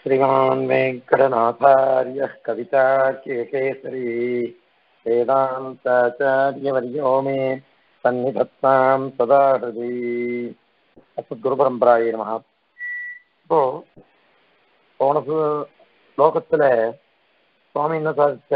श्रीमान् वेङ्कटनाथार्यः कवितार्किकेसरी वेदान्ताचार्यवर्यो मे सन्निधत्तां सदा हृदि அசத்குருபரம்பராய நம இப்போ போன சு- லோகத்துல சுவாமி என்ன சாதிச்ச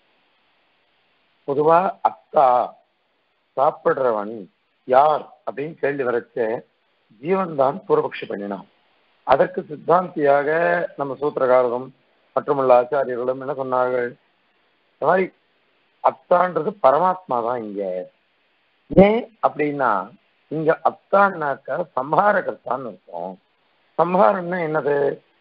பொதுவா அத்தா சாப்பிடுறவன் யார் அப்படின்னு கேள்வி வரைச்ச ஜீவன் தான் பூர்வபக்ஷி பண்ணினான் அதற்கு சித்தாந்தியாக நம்ம சூத்திரகாரரும் மற்றுமுள்ள ஆச்சாரியர்களும் என்ன சொன்னார்கள் இந்த மாதிரி அத்தான்றது பரமாத்மா தான் இங்க ஏன் அப்படின்னா இங்க அத்தான்னாக்க சம்ஹாரகர்த்தான்னு இருக்கும் சம்ஹாரம்னா என்னது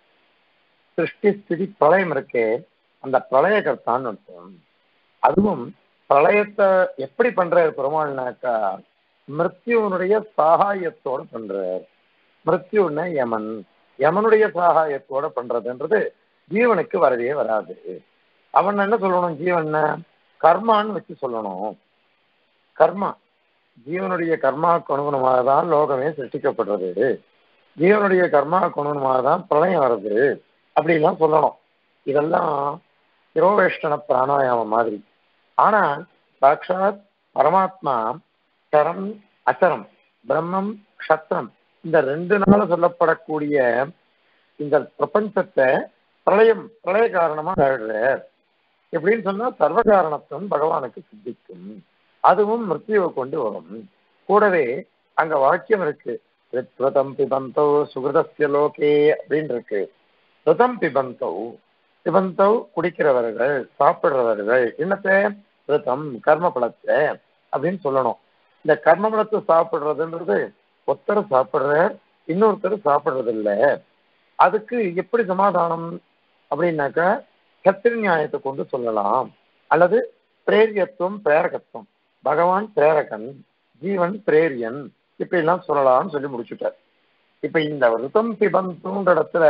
சிருஷ்டி ஸ்திதி பிரளயம் இருக்கே அந்த பிரளயகர்த்தான்னு இருக்கும் அதுவும் பிரளயத்தை எப்படி பண்றாரு பெருமாள்னாக்கா மிருத்யுவனுடைய சாகாயத்தோட பண்றார் மிருத்யுன்னா யமன் யமனுடைய சாகாயத்தோட பண்றதுன்றது ஜீவனுக்கு வரவே வராது அவன் என்ன சொல்லணும் ஜீவன் கர்மான்னு வச்சு சொல்லணும் கர்மா ஜீவனுடைய கர்மாவுக்கு அனுகுணமாக தான் லோகமே சிருஷ்டிக்கப்படுறது ஜீவனுடைய கர்மாவுக்கு அனுகுணமாக தான் பிரளயம் வருது அப்படிலாம் சொல்லணும் இதெல்லாம் சிரோவேஷ்டன பிராணாயாமம் மாதிரி ஆனா சாட்சாத் பரமாத்மா சரம் அச்சரம் பிரம்மம் க்ஷத்ரம் இந்த ரெண்டு நாள சொல்லப்படக்கூடிய இந்த பிரபஞ்சத்தை பிரளயம் பிரளய காரணமா ஆடுறார் எப்படின்னு சொன்னா சர்வ காரணத்துவம் பகவானுக்கு சித்திக்கும் அதுவும் மிருத்யுவை கொண்டு வரும் கூடவே அங்க வாக்கியம் இருக்கு ரித்வதம் பிபந்தோ சுகிருதஸ்ய லோகே அப்படின்னு இருக்கு ரிதம் பிபந்தோ பிபந்தோ குடிக்கிறவர்கள் சாப்பிடுறவர்கள் என்னத்தை ரிதம் கர்ம பலத்தை அப்படின்னு சொல்லணும் இந்த கர்ம பலத்தை சாப்பிடுறதுன்றது ஒருத்தர் சாப்பிடுற இன்னொருத்தர் சாப்பிடுறது இல்ல அதுக்கு எப்படி சமாதானம் அப்படின்னாக்கா கத்திரி நியாயத்தை கொண்டு சொல்லலாம் அல்லது பிரேரியத்துவம் பிரேரகத்துவம் பகவான் பிரேரகன் ஜீவன் பிரேரியன் இப்படி எல்லாம் சொல்லலாம்னு சொல்லி முடிச்சுட்டார் இப்ப இந்த ரிதம் பிபந்துன்ற இடத்துல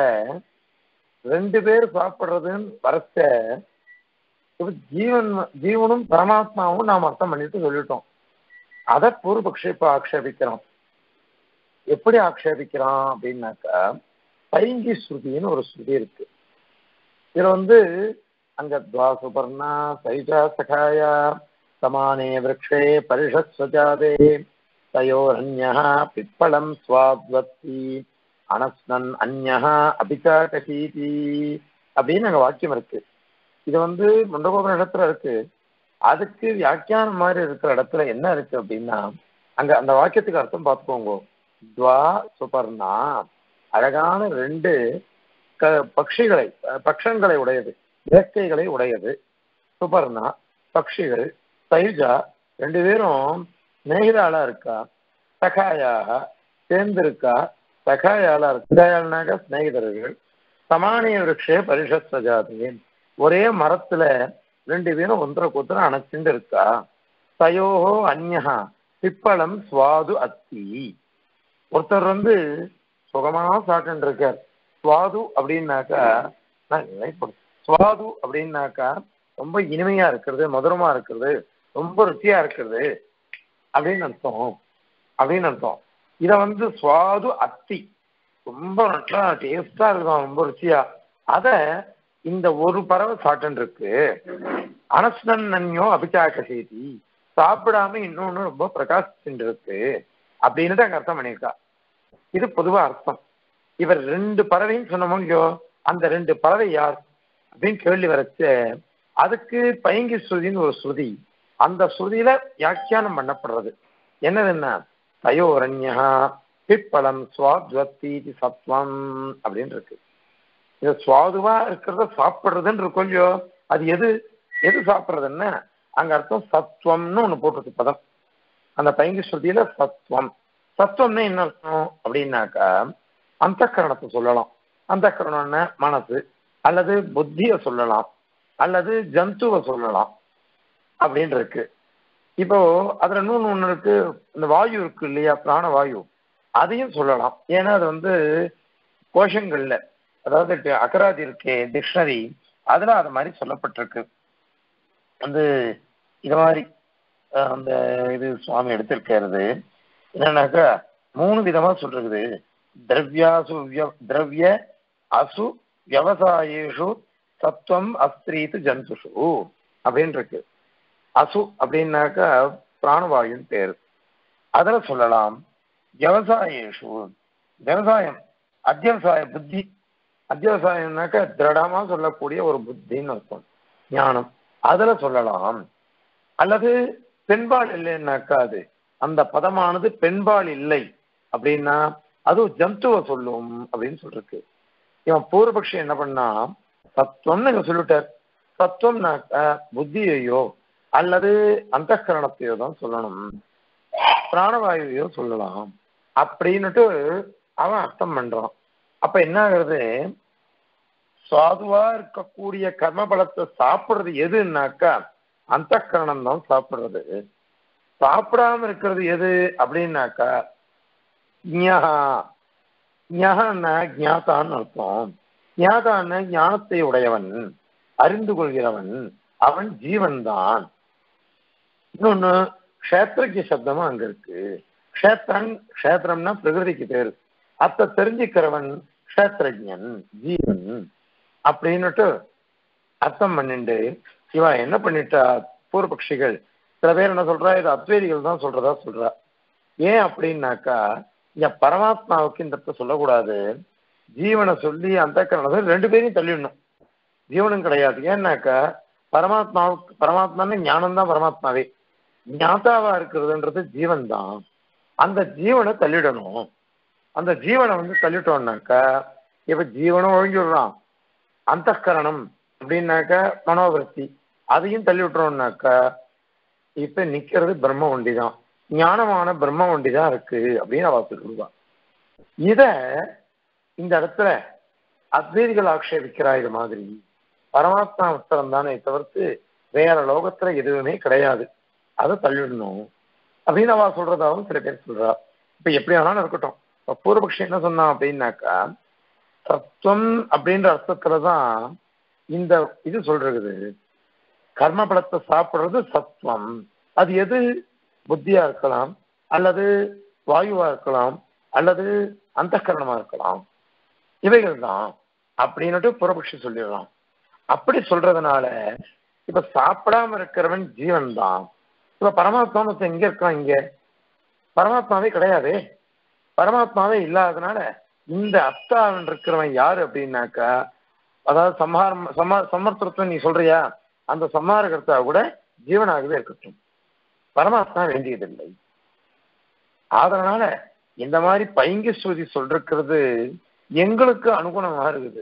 ரெண்டு பேர் சாப்பிடுறதுன்னு வரச்ச இப்ப ஜீவன் ஜீவனும் பரமாத்மாவும் நாம் அர்த்தம் பண்ணிட்டு சொல்லிட்டோம் அதை பூர்வபக்ஷ இப்ப ஆக்ஷேபிக்கிறோம் எப்படி ஆக்ஷேபிக்கிறான் அப்படின்னாக்கா பைங்கி ஸ்ருதின்னு ஒரு ஸ்ருதி இருக்கு இதுல வந்து அங்க துவாசுபர்ணா சைஜா சகாயா சமானே விரக்ஷே பரிஷத் ஸ்வஜாதே தயோரன்யா பிப்பளம் ஸ்வாத்வத்தி அனஸ்னன் அந்யா அபிச்சாகசீதி அப்படின்னு அங்க வாக்கியம் இருக்கு இது வந்து முண்டகோபனிடத்துல இருக்கு அதுக்கு வியாக்கியானம் மாதிரி இருக்கிற இடத்துல என்ன இருக்கு அப்படின்னா அங்க அந்த வாக்கியத்துக்கு அர்த்தம் பார்த்துக்கோங்க துவா சுபர்ணா அழகான ரெண்டு க பட்சிகளை அஹ், பக்ஷங்களை உடையது இறக்கைகளை உடையது சுபர்ணா பட்சிகள் சைஜா ரெண்டு பேரும் மேகிதாளா இருக்கா சகாயாக சேர்ந்திருக்கா சகாயாலா இருக்கு சகாயால்னாக்க சிநேகிதர்கள் சமானிய விரக்ஷே பரிஷத் சஜாதேன் ஒரே மரத்துல ரெண்டு பேரும் ஒன்றரை ஒருத்தர அணைச்சுட்டு இருக்கா தயோஹோ அந்யஹா பிப்பளம் சுவாது அத்தி ஒருத்தர் வந்து சுகமா சாப்பிட்டு இருக்கார் சுவாது அப்படின்னாக்கா நான் நினைப்பேன். சுவாது அப்படின்னாக்கா ரொம்ப இனிமையா இருக்கிறது மதுரமா இருக்கிறது ரொம்ப ருச்சியா இருக்கிறது அப்படின்னு அர்த்தம் அப்படின்னு அர்த்தம் இத வந்து சுவாது அத்தி ரொம்ப நல்லா டேஸ்டா இருக்கும் ரொம்ப ருச்சியா அத இந்த ஒரு பறவை சாப்பிட்டு இருக்கு அனஸ்னன் நன்யோ அபிச்சாக்க செய்தி சாப்பிடாம இன்னொன்னு ரொம்ப பிரகாசிச்சுட்டு இருக்கு அப்படின்னு அங்க அர்த்தம் பண்ணியிருக்கா இது பொதுவா அர்த்தம் இவர் ரெண்டு பறவைன்னு சொன்னோமோ இல்லையோ அந்த ரெண்டு பறவை யார் அப்படின்னு கேள்வி வரச்ச அதுக்கு பைங்கி ஸ்ருதின்னு ஒரு ஸ்ருதி அந்த ஸ்ருதியில வியாக்கியானம் பண்ணப்படுறது என்னதுன்னா தயோரண்யா பிப்பலம் சுவாத்வத்தி சத்வம் அப்படின்னு இருக்கு இது சுவாதுவா இருக்கிறத சாப்பிடுறதுன்னு இருக்கும் இல்லையோ அது எது எது சாப்பிடுறதுன்னா அங்க அர்த்தம் சத்வம்னு ஒண்ணு போட்டிருக்கு பதம் அந்த பைங்கி ஸ்ருதியில சத்வம் சத்வம்னா என்ன அர்த்தம் அப்படின்னாக்கா அந்த கரணத்தை சொல்லலாம் அந்த கரணம்னா மனசு அல்லது புத்திய சொல்லலாம் அல்லது ஜந்துவை சொல்லலாம் அப்படின்னு இருக்கு இப்போ அதுல இன்னொன்னு ஒண்ணு இருக்கு இந்த வாயு இருக்கு இல்லையா பிராணவாயு அதையும் சொல்லலாம் ஏன்னா அது வந்து கோஷங்கள்ல அதாவது டி- அகராதி இருக்கே டிக்ஷனரி அதுல அது மாதிரி சொல்லப்பட்டிருக்கு வந்து இது மாதிரி அஹ், அந்த இது சுவாமி எடுத்திருக்கிறது என்னன்னாக்கா மூணு விதமா சொல்றது திரவியாசு விய- திரவிய அசு விவசாயேஷு சத்வம் அஸ்திரீத்து ஜந்துஷு அப்படின்னு இருக்கு அசு அப்படின்னாக்கா பிராணவாயுன்னு பேரு அதுல சொல்லலாம் விவசாயேஷு விவசாயம் அத்தியவசாய புத்தி அத்தியவசாயம்னாக்க திருடமா சொல்லக்கூடிய ஒரு புத்தின்னு அர்த்தம் ஞானம் அதுல சொல்லலாம் அல்லது பெண்பால் இல்லைன்னாக்கா அது அந்த பதமானது பெண்பால் இல்லை அப்படின்னா அது ஜந்துவை சொல்லும் அப்படின்னு சொல்லிருக்கு இவன் பூர்வபக்ஷி என்ன பண்ணா சத்துவம்னு இங்க சொல்லிட்டார் சத்துவம்னாக்க புத்தியையோ அல்லது அந்த கரணத்தையோ தான் சொல்லணும் பிராணவாயுவையோ சொல்லலாம் அப்படின்னுட்டு அவன் அர்த்தம் பண்றான் அப்ப என்ன ஆகுறது சுவாதுவா இருக்கக்கூடிய கர்ம பலத்தை சாப்பிடுறது எதுன்னாக்கா அந்த கரணம் தான் சாப்பிடுறது சாப்பிடாம இருக்கிறது எது அப்படின்னாக்கா ஞஹா ஞஹன்னா ஞாதான்னு அர்த்தம் ஞாதான்னு ஞானத்தை உடையவன் அறிந்து கொள்கிறவன் அவன் ஜீவன் தான் இன்னொன்னு க்ஷேத்திரஜ சப்தமும் அங்க இருக்கு க்ஷேத்திரன் க்ஷேத்திரம்னா பிரகிருதிக்கு பேரு அத்த தெரிஞ்சுக்கிறவன் க்ஷேத்திரஜன் ஜீவன் அப்படின்னுட்டு அர்த்தம் பண்ணிண்டு இவன் என்ன பண்ணிட்டா பூர்வபக்ஷிகள் சில பேர் என்ன சொல்றா இது அத்வைதிகள் தான் சொல்றதா சொல்றா ஏன் அப்படின்னாக்கா இங்க பரமாத்மாவுக்கு இந்த இடத்த சொல்லக்கூடாது ஜீவனை சொல்லி அந்த கரணத்தை ரெண்டு பேரையும் தள்ளிடணும் ஜீவனும் கிடையாது ஏன்னாக்கா பரமாத்மாவுக்கு பரமாத்மான்னு ஞானம் தான் பரமாத்மாவே ஞாதாவா இருக்கிறதுன்றது ஜீவன் தான் அந்த ஜீவனை தள்ளிடணும் அந்த ஜீவனை வந்து தள்ளிட்டோம்னாக்கா இப்ப ஜீவனும் ஒழிஞ்சுடுறான் அந்த கரணம் அப்படின்னாக்கா மனோவிருத்தி அதையும் தள்ளி விட்டுறோம்னாக்கா இப்ப நிக்கிறது பிரம்ம ஒண்டி தான் ஞானமான பிரம்ம ஒண்டி தான் இருக்கு அப்படின்னு அவ சொல்லுவா இத இந்த இடத்துல அத்வைதிகள் ஆக்ஷேபிக்கிறா இது மாதிரி பரமாத்மா உத்தரம் தானே தவிர்த்து வேற லோகத்துல எதுவுமே கிடையாது அதை தள்ளிடணும் அப்படின்னு அவ சொல்றதாவும் சில பேர் சொல்றா இப்ப எப்படி வேணாலும் இருக்கட்டும் இப்ப பூர்வபக்ஷி என்ன சொன்னான் அப்படின்னாக்கா தத்துவம் அப்படின்ற அர்த்தத்துலதான் இந்த இது சொல்றது கர்ம பலத்தை சாப்பிடுறது சத்துவம் அது எது புத்தியா இருக்கலாம் அல்லது வாயுவா இருக்கலாம் அல்லது அந்த கரணமா இருக்கலாம் இவைகள் தான் அப்படின்னுட்டு புறபக்ஷி சொல்லிடலாம் அப்படி சொல்றதுனால இப்ப சாப்பிடாம இருக்கிறவன் ஜீவன் தான் இப்ப பரமாத்மா மொத்தம் எங்க இருக்கான் இங்க பரமாத்மாவே கிடையாது பரமாத்மாவே இல்லாததுனால இந்த அத்தாவன் இருக்கிறவன் யாரு அப்படின்னாக்கா அதாவது சம்ஹாரம் சம்மா சமர்த்தத்துவம் நீ சொல்றியா அந்த சம்ஹாரகர்த்தா கூட ஜீவனாகவே இருக்கட்டும் பரமாத்மா வேண்டியதில்லை அதனால இந்த மாதிரி பைங்கி ஸ்ருதி சொல்றது எங்களுக்கு அனுகுணமா இருக்குது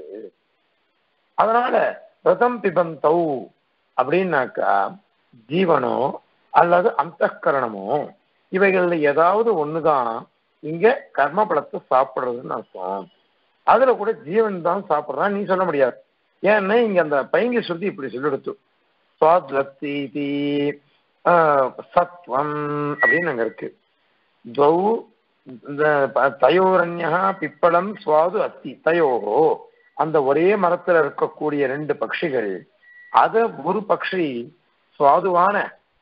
அதனால ரதம் பிபந்தௌ அப்படின்னாக்கா ஜீவனோ அல்லது அந்த கரணமோ இவைகள்ல ஏதாவது ஒண்ணுதான் இங்க கர்ம பலத்தை சாப்பிடுறதுன்னு அர்த்தம் அதுல கூட ஜீவன் தான் சாப்பிடுறான் நீ சொல்ல முடியாது ஏன்னா இங்க அந்த பைங்கி ஸ்ருதி இப்படி சொல்லிடுத்து சுவாத்லத்தீதி சத்வம் அப்படின்னு அங்க இருக்கு துவௌ இந்த தயோரண்யா பிப்பளம் சுவாது அத்தி தயோகோ அந்த ஒரே மரத்துல இருக்கக்கூடிய ரெண்டு பட்சிகள் அத ஒரு பட்சி சுவாதுவான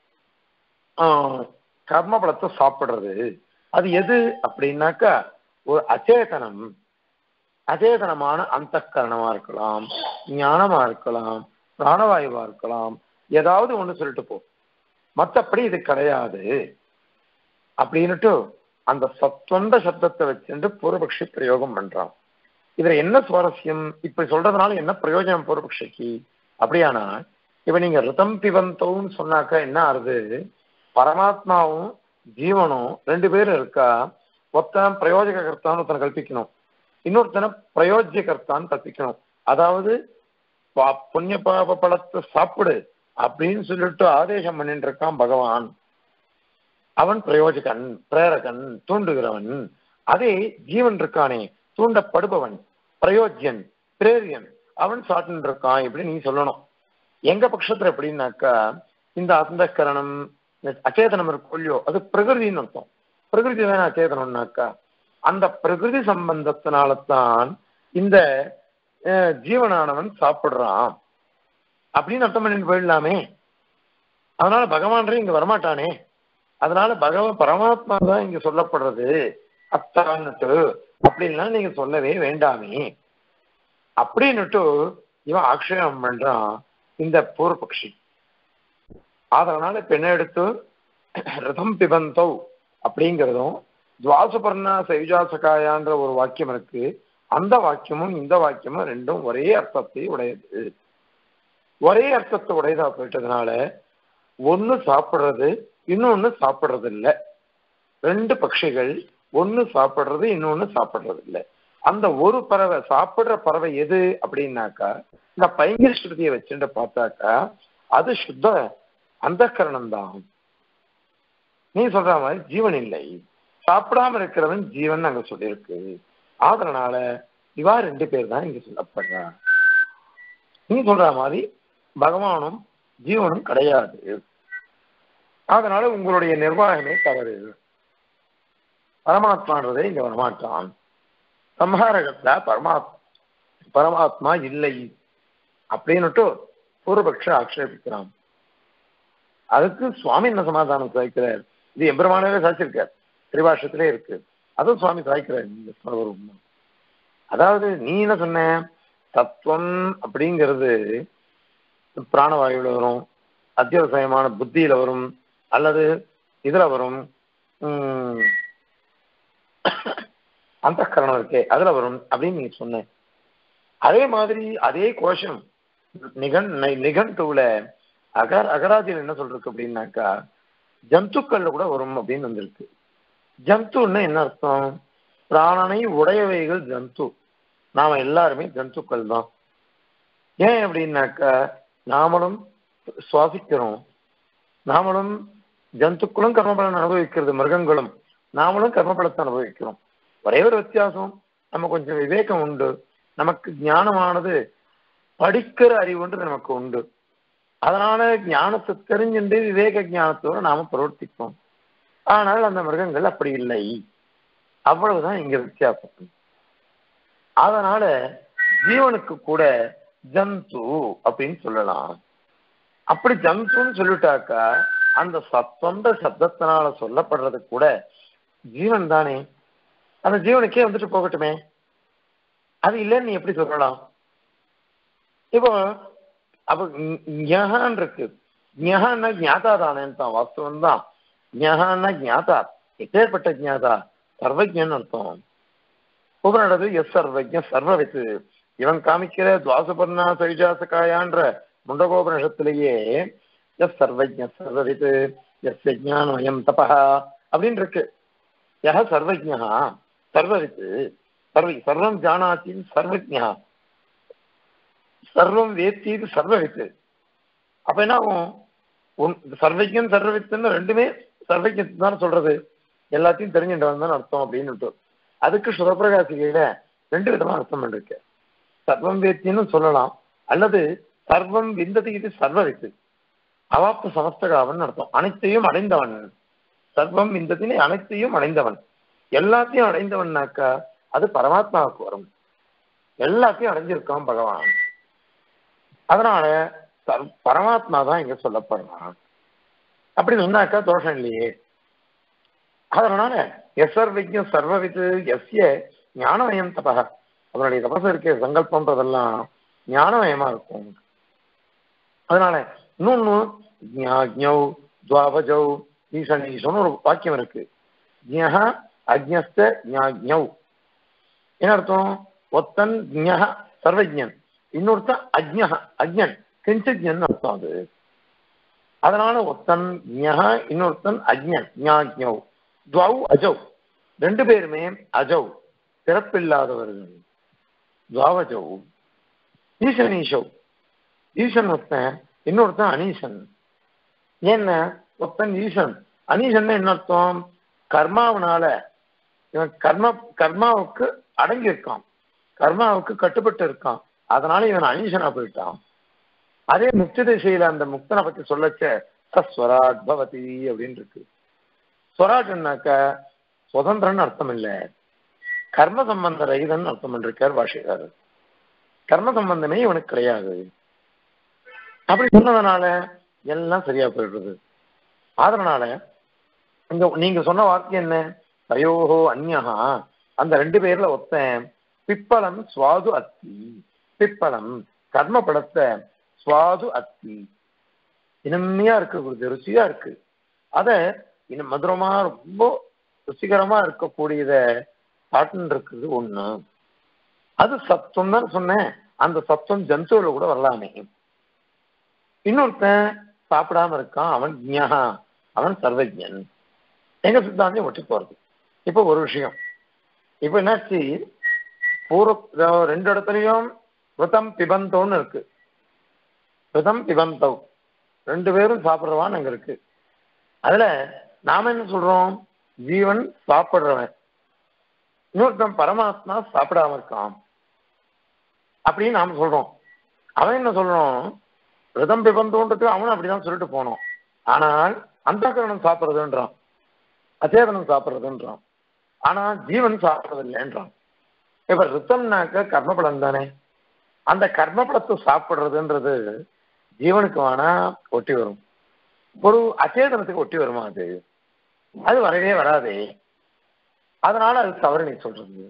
கர்ம பலத்தை சாப்பிடுறது அது எது அப்படின்னாக்கா ஒரு அச்சேதனம் அச்சேதனமான அந்த கரணமா இருக்கலாம் ஞானமா இருக்கலாம் பிராணவாயுவா இருக்கலாம் ஏதாவது ஒண்ணு சொல்லிட்டு போ மற்றபடி இது கிடையாது அப்படின்னுட்டு அந்த சத்வந்த சப்தத்தை வச்சுட்டு பூர்வபக்ஷி பிரயோகம் பண்றான் இதுல என்ன சுவாரஸ்யம் இப்படி சொல்றதுனால என்ன பிரயோஜனம் பூர்வபக்ஷிக்கு அப்படியானா இப்ப நீங்க ரிதம் பிவந்தோன்னு சொன்னாக்கா என்ன ஆறுது பரமாத்மாவும் ஜீவனும் ரெண்டு பேரும் இருக்கா ஒருத்தன் பிரயோஜக கர்த்தான்னு ஒருத்தனை கல்பிக்கணும் இன்னொருத்தனை பிரயோஜ்ய கர்த்தான்னு கற்பிக்கணும் அதாவது புண்ணிய பாப பழத்தை சாப்பிடு அப்படின்னு சொல்லிட்டு ஆதேசம் பண்ணிட்டு இருக்கான் பகவான் அவன் பிரயோஜகன் பிரேரகன் தூண்டுகிறவன் அதே ஜீவன் இருக்கானே தூண்டப்படுபவன் பிரயோஜ்யன் பிரேரியன் அவன் சாட்டுன்னு இருக்கான் இப்படி நீ சொல்லணும் எங்க பட்சத்துல எப்படின்னாக்கா இந்த அந்த கரணம் அச்சேதனம் இருக்கும் இல்லையோ அது பிரகிருதின்னு அர்த்தம் பிரகிருதி தானே அச்சேதனம்னாக்கா அந்த பிரகிருதி சம்பந்தத்தினால்தான் இந்த ஜீவனானவன் சாப்பிடுறான் அப்படின்னு அர்த்தம் பண்ணிட்டு போயிடலாமே அதனால பகவான் இங்க வரமாட்டானே அதனால பகவ பரமாத்மா தான் இங்க சொல்லப்படுறது அத்தான்னுட்டு அப்படின்லாம் நீங்க சொல்லவே வேண்டாமே அப்படின்னுட்டு இவன் ஆக்ஷேபம் பண்றான் இந்த பூர்வபக்ஷி அதனால இப்ப என்ன எடுத்து ரதம் பிபந்தோ அப்படிங்கிறதும் துவாசபர்ணா சைஜாசகாயான்ற ஒரு வாக்கியம் இருக்கு அந்த வாக்கியமும் இந்த வாக்கியமும் ரெண்டும் ஒரே அர்த்தத்தை உடையது ஒரே அர்த்தத்தை உடையதா போயிட்டதுனால ஒண்ணு சாப்பிடுறது இன்னொன்னு சாப்பிடுறது இல்ல ரெண்டு பட்சிகள் ஒண்ணு சாப்பிடுறது இன்னொன்னு சாப்பிடுறது இல்ல அந்த ஒரு பறவை சாப்பிடுற பறவை எது அப்படின்னாக்கா இந்த பைங்கர் ஸ்ருதியை வச்சுட்டு பார்த்தாக்கா அது சுத்த அந்த கரணம் தான் நீ சொல்ற மாதிரி ஜீவன் இல்லை சாப்பிடாம இருக்கிறவன் ஜீவன் அங்க சொல்லியிருக்கு அதனால இவா ரெண்டு பேர் தான் இங்க சொல்லப்படுறா நீ சொல்ற மாதிரி பகவானும் ஜீவனும் கிடையாது அதனால உங்களுடைய நிர்வாகமே தவறு பரமாத்மான்றதே இங்க வரமாட்டான் சம்ஹாரகத்துல பரமாத் பரமாத்மா இல்லை அப்படின்னுட்டு பூர்வபக்ஷ ஆக்ஷேபிக்கிறான் அதுக்கு சுவாமி என்ன சமாதானம் சாய்க்கிறார் இது எம்பெருமானவே சாய்ச்சிருக்கார் திரிபாஷத்திலே இருக்கு அதுவும் சுவாமி சாய்க்கிறார் இந்த ஒரு உண்மை அதாவது நீ என்ன சொன்ன தத்துவம் அப்படிங்கிறது பிராணவாயுல வரும் அத்தியாவசியமான புத்தியில வரும் அல்லது இதுல வரும் அந்த கரணம் இருக்கே அதுல வரும் அப்படின்னு நீ சொன்ன அதே மாதிரி அதே கோஷம் நிகன் நிகண்டுல அகர் அகராதியில் என்ன சொல்றது அப்படின்னாக்கா ஜந்துக்கள்ல கூட வரும் அப்படின்னு வந்திருக்கு ஜந்துன்னா என்ன அர்த்தம் பிராணனை உடையவைகள் ஜந்து நாம எல்லாருமே ஜந்துக்கள் தான் ஏன் அப்படின்னாக்கா நாமளும் சுவாசிக்கிறோம் நாமளும் ஜந்துக்களும் கர்மபலன் அனுபவிக்கிறது மிருகங்களும் நாமளும் கர்மபலத்தை அனுபவிக்கிறோம் ஒரே ஒரு வித்தியாசம் நம்ம கொஞ்சம் விவேகம் உண்டு நமக்கு ஞானமானது படிக்கிற அறிவுன்றது நமக்கு உண்டு அதனால ஞானத்தை தெரிஞ்சுட்டு விவேக ஞானத்தோட நாம பிரவர்த்திப்போம் ஆனால் அந்த மிருகங்கள் அப்படி இல்லை அவ்வளவுதான் இங்க வித்தியாசம் அதனால ஜீவனுக்கு கூட ஜந்து அப்படின்னு சொல்லலாம் அப்படி ஜந்துன்னு சொல்லிட்டாக்கா அந்த சத்தொண்ட சப்தத்தினால சொல்லப்படுறது கூட ஜீவன் தானே அந்த ஜீவனுக்கே வந்துட்டு போகட்டுமே அது இல்லைன்னு நீ எப்படி சொல்லலாம் இப்போ அப்ப ஞகான் இருக்கு ஞகான்னா ஞாதா தானேன்னு தான் வாஸ்தவம் தான் ஞகான்னா ஞாதா எப்பேற்பட்ட ஞாதா சர்வஜன் அர்த்தம் உபநடது எஸ் சர்வஜ சர்வவித்து இவன் காமிக்கிற துவாசபர்ணா சைஜாசகாயான்ற முண்டகோபனிஷத்திலேயே எஸ் சர்வஜ சர்வவித்து எஸ் ஞானமயம் தபா அப்படின்னு இருக்கு யஹ சர்வஜா சர்வவித்து சர்வ சர்வம் ஜானாத்தின் சர்வஜா சர்வம் வேத்தி இது சர்வவித்து அப்ப என்ன ஆகும் சர்வஜன் சர்வவித்துன்னு ரெண்டுமே சர்வஜத்து தான் சொல்றது எல்லாத்தையும் தெரிஞ்சுட்டு தான் அர்த்தம் அப்படின்னு அதுக்கு சுரப்பிரகாசிகையில ரெண்டு விதமா அர்த்தம் பண்ணிருக்கு சர்வம் வேத்தின்னு சொல்லலாம் அல்லது சர்வம் விந்தது இது சர்வவித்து அவாப்பு சமஸ்தகாவன் அர்த்தம் அனைத்தையும் அடைந்தவன் சர்வம் விந்ததினை அனைத்தையும் அடைந்தவன் எல்லாத்தையும் அடைந்தவன்னாக்கா அது பரமாத்மாவுக்கு வரும் எல்லாத்தையும் அடைஞ்சிருக்கான் பகவான் அதனால பரமாத்மா தான் இங்க சொல்லப்படுறான் அப்படி சொன்னாக்கா தோஷம் இல்லையே அதனால எஸ்வர் விஜயம் சர்வவித்து எஸ்ய ஞானமயம் தபக அவனுடைய தபசு இருக்க சங்கல்பம்ன்றதெல்லாம் ஞானமயமா இருக்கும் அதனால இன்னொன்னு ஞாஜ்ஞௌ துவாபஜௌ ஈசனீசன் ஒரு வாக்கியம் இருக்கு ஜ்ஞஹ அஜ்ஞஸ்த ஞாஜ்ஞௌ என்ன அர்த்தம் ஒத்தன் ஜ்ஞஹ சர்வஜன் இன்னொருத்தன் அஜ்ஞஹ அஜ்ஞன் கிஞ்சஜன் அர்த்தம் அது அதனால ஒத்தன் ஞஹ இன்னொருத்தன் அஜ்ஞன் ஞாஜ்ஞௌ துவௌ அஜௌ ரெண்டு பேருமே அஜௌ பிறப்பில்லாதவர்கள் துவாவஜௌ ஈசன் ஈஷௌ ஈசன் ஒருத்தன் இன்னொருத்தன் அனீசன் என்ன ஒருத்தன் ஈசன் அனீசன் என்ன அர்த்தம் கர்மாவனால இவன் கர்ம கர்மாவுக்கு அடங்கி இருக்கான் கர்மாவுக்கு கட்டுப்பட்டு இருக்கான் அதனால இவன் அனீசனா போயிட்டான் அதே முக்தி திசையில அந்த முக்தனை பத்தி சொல்லச்ச சஸ்வராட் பவதி அப்படின்னு இருக்கு ஸ்வராட்னாக்க சுதந்திரன்னு அர்த்தம் இல்ல கர்ம சம்பந்த ரகிதன் அர்த்தம் பண்ணிருக்கார் பாஷைக்காரர் கர்ம சம்பந்தமே இவனுக்கு கிடையாது அப்படி சொன்னதுனால எல்லாம் சரியா போயிடுறது அதனால இங்க நீங்க சொன்ன வார்த்தை என்ன தயோஹோ அந்யஹா அந்த ரெண்டு பேர்ல ஒருத்தன் பிப்பலம் சுவாது அத்தி பிப்பலம் கர்ம படத்தை சுவாது அத்தி இனிமையா இருக்கக்கூடியது ருசியா இருக்கு அத இன்னும் மதுரமா ரொம்ப ருசிகரமா இருக்கக்கூடியத சாப்பிட்டு இருக்கிறது ஒண்ணு அது சத்தம் தான் சொன்னேன் அந்த சத்தம் ஜந்துவில கூட வரலாமே இன்னொருத்தன் சாப்பிடாம இருக்கான் அவன் ஜியா அவன் சர்வஜன் எங்க சித்தாந்தம் ஒட்டி போறது இப்ப ஒரு விஷயம் இப்ப என்னாச்சு பூர்வ ரெண்டு இடத்துலயும் விரதம் பிபந்தோன்னு இருக்கு விரதம் பிபந்தவ் ரெண்டு பேரும் சாப்பிடுறவான்னு அங்க இருக்கு அதுல நாம என்ன சொல்றோம் ஜீவன் சாப்பிடுறவன் இன்னொருத்தன் பரமாத்மா சாப்பிடாம இருக்கான் அப்படின்னு நாம சொல்றோம் அவன் என்ன சொல்றோம் விரதம் பிபந்தோன்றது அவனும் அப்படிதான் சொல்லிட்டு போனோம் ஆனால் அந்த கரணம் சாப்பிடுறதுன்றான் அச்சேதனம் சாப்பிடுறதுன்றான் ஆனா ஜீவன் சாப்பிடுறதில்லைன்றான் இப்ப ரித்தம்னாக்க கர்மபலம் தானே அந்த கர்மபலத்தை சாப்பிடுறதுன்றது ஜீவனுக்கு வேணா ஒட்டி வரும் ஒரு அச்சேதனத்துக்கு ஒட்டி வருமா அது அது வரவே வராதே அதனால அது தவறு நீ சொல்றது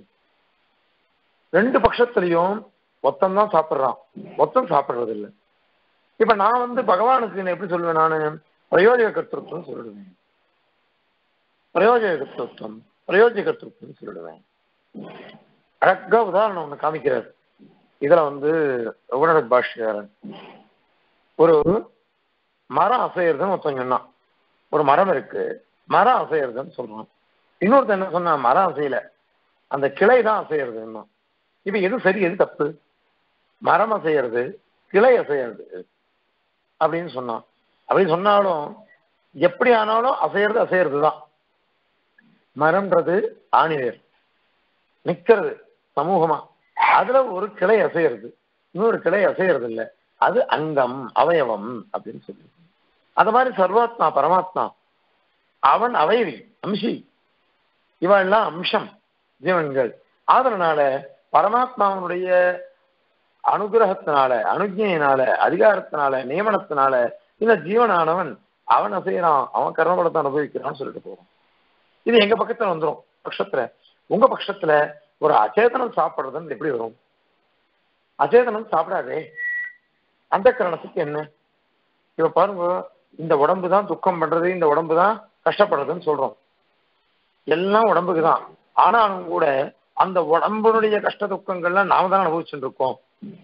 ரெண்டு பட்சத்திலையும் மொத்தம் தான் சாப்பிடுறான் மொத்தம் சாப்பிடுறது இல்லை இப்ப நான் வந்து பகவானுக்கு என்ன எப்படி சொல்லுவேன் நானு பிரயோஜக கர்த்தத்துவம் சொல்லிடுவேன் பிரயோஜக கர்த்தத்துவம் பிரயோஜக கர்த்தத்துவம் சொல்லிடுவேன் அழகா உதாரணம் ஒண்ணு காமிக்கிறார் இதுல வந்து உணர பாஷ்யக்காரன் ஒரு மரம் அசையறதுன்னு ஒருத்தன் சொன்னான் ஒரு மரம் இருக்கு மரம் அசையறதுன்னு சொல்றான் இன்னொருத்தன் என்ன சொன்னா மரம் அசையல அந்த கிளை தான் அசையறதுன்னா இப்ப எது சரி எது தப்பு மரம் அசையறது கிளை அசையறது அப்படின்னு சொன்னான் அப்படி சொன்னாலும் எப்படி ஆனாலும் அசையறது அசையறது தான் மரம்ன்றது ஆணிவேர் நிக்கிறது சமூகமா அதுல ஒரு கிளை அசையறது இன்னொரு கிளை அசையறது இல்லை அது அங்கம் அவயவம் அப்படின்னு சொல்லி அது மாதிரி சர்வாத்மா பரமாத்மா அவன் அவயவி அம்சி இவெல்லாம் அம்சம் ஜீவன்கள் அதனால பரமாத்மாவனுடைய அனுகிரகத்தினால அனுஜையினால அதிகாரத்தினால நியமனத்தினால இந்த ஜீவனானவன் அவன் அசையறான் அவன் கர்மபலத்தை அனுபவிக்கிறான்னு சொல்லிட்டு போறான் இது எங்க பக்கத்துல வந்துடும் பட்சத்துல உங்க பட்சத்துல ஒரு அச்சேதனம் சாப்பிடுறதுன்னு எப்படி வரும் அச்சேதனம் சாப்பிடாதே அந்த கரணத்துக்கு என்ன இப்ப பாருங்க இந்த உடம்பு தான் துக்கம் பண்றது இந்த உடம்பு தான் கஷ்டப்படுறதுன்னு சொல்றோம் எல்லாம் உடம்புக்கு தான் ஆனாலும் கூட அந்த உடம்புடைய கஷ்ட துக்கங்கள்லாம் நாம தான் அனுபவிச்சுட்டு இருக்கோம்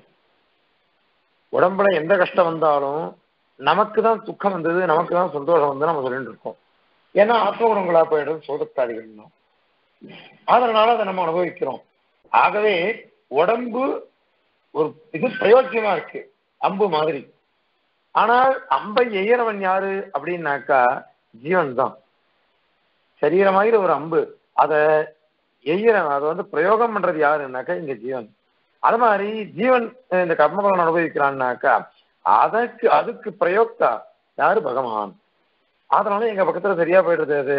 உடம்புல எந்த கஷ்டம் வந்தாலும் நமக்கு தான் துக்கம் வந்தது நமக்கு தான் சந்தோஷம் வந்து நம்ம சொல்லிட்டு இருக்கோம் ஏன்னா ஆத்ம குணங்களா போயிடும் சோதத்தாதிகள் அதனால அதை நம்ம அனுபவிக்கிறோம் ஆகவே உடம்பு ஒரு இது பிரயோஜனமா இருக்கு அம்பு மாதிரி ஆனால் அம்பை எய்யறவன் யாரு அப்படின்னாக்கா ஜீவன் தான் சரீரமாகிற ஒரு அம்பு அதை எய்யறவன் அதை வந்து பிரயோகம் பண்றது யாருன்னாக்கா இங்க ஜீவன் அது மாதிரி ஜீவன் இந்த கர்மபலன் அனுபவிக்கிறான்னாக்கா அதற்கு அதுக்கு பிரயோக்தா யாரு பகவான் அதனால எங்க பக்கத்துல சரியா போயிடுறது அது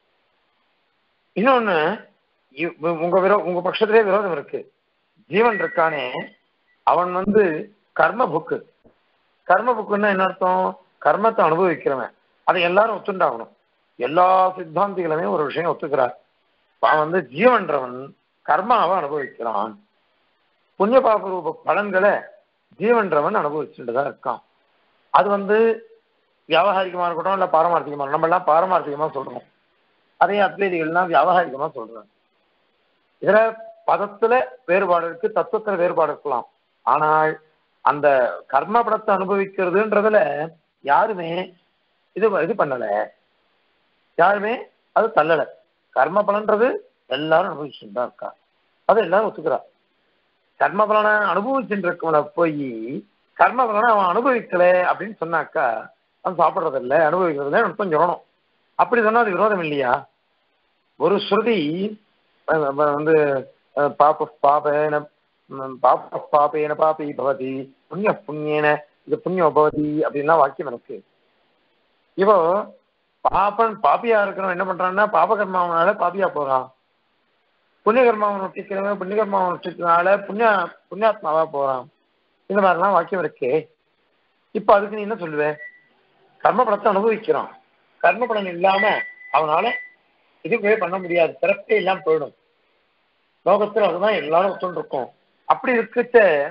இன்னொன்னு உங்க விரோ உங்க பட்சத்திலே விரோதம் இருக்கு ஜீவன் இருக்கானே அவன் வந்து கர்ம புக்கு கர்ம புக்குன்னா என்ன அர்த்தம் கர்மத்தை அனுபவிக்கிறவன் அதை எல்லாரும் ஒத்துண்டாகணும் எல்லா சித்தாந்திகளுமே ஒரு விஷயம் ஒத்துக்கிறார் அவன் வந்து ஜீவன்றவன் கர்மாவை அனுபவிக்கிறான் புண்ணிய பாப ரூப பலன்களை ஜீவன்றவன் அனுபவிச்சுட்டு தான் இருக்கான் அது வந்து வியாபகாரிகமா இருக்கட்டும் இல்ல பாரமார்த்திகமா நம்ம எல்லாம் பாரமார்த்திகமா சொல்றோம் அதே அத்வைதிகள்லாம் வியாபகாரிகமா சொல்றோம் இதுல பதத்துல வேறுபாடு இருக்கு தத்துவத்துல வேறுபாடு இருக்கலாம் ஆனால் அந்த கர்ம படத்தை அனுபவிக்கிறதுன்றதுல யாருமே இது இது பண்ணல யாருமே அது தள்ளல கர்ம பலன்றது எல்லாரும் அனுபவிச்சுட்டு தான் இருக்கா அது எல்லாரும் ஒத்துக்கிறா கர்ம பலனை அனுபவிச்சுட்டு இருக்கவனை போய் கர்ம பலனை அவன் அனுபவிக்கல அப்படின்னு சொன்னாக்கா அவன் சாப்பிட்றது இல்லை அனுபவிக்கிறது இல்லை அர்த்தம் சொல்லணும் அப்படி சொன்னா அது விரோதம் இல்லையா ஒரு ஸ்ருதி வந்து பாப பாபேன பாப பாபேன பாபி பவதி புண்ணிய புண்ணியன இது புண்ணியம் பவதி அப்படின்லாம் வாக்கியம் இருக்கு இப்போ பாப்பன் பாப்பியா இருக்கிறவன் என்ன பண்றான்னா பாபகர்மாவனால பாப்பியா போறான் புண்ணியகர்மாவன் ஒட்டிக்கிறவன் புண்ணியகர்மாவன் ஒட்டிக்கிறனால புண்ணிய புண்ணியாத்மாவா போறான் இந்த மாதிரிலாம் வாக்கியம் இருக்கே இப்போ அதுக்கு நீ என்ன சொல்லுவ கர்மபலத்தை அனுபவிக்கிறான் கர்மபலன் இல்லாம அவனால இதுவே பண்ண முடியாது சிறப்பே இல்லாம போயிடும் லோகத்துல அதுதான் எல்லாரும் ஒத்துருக்கோம் அப்படி இருக்கச்ச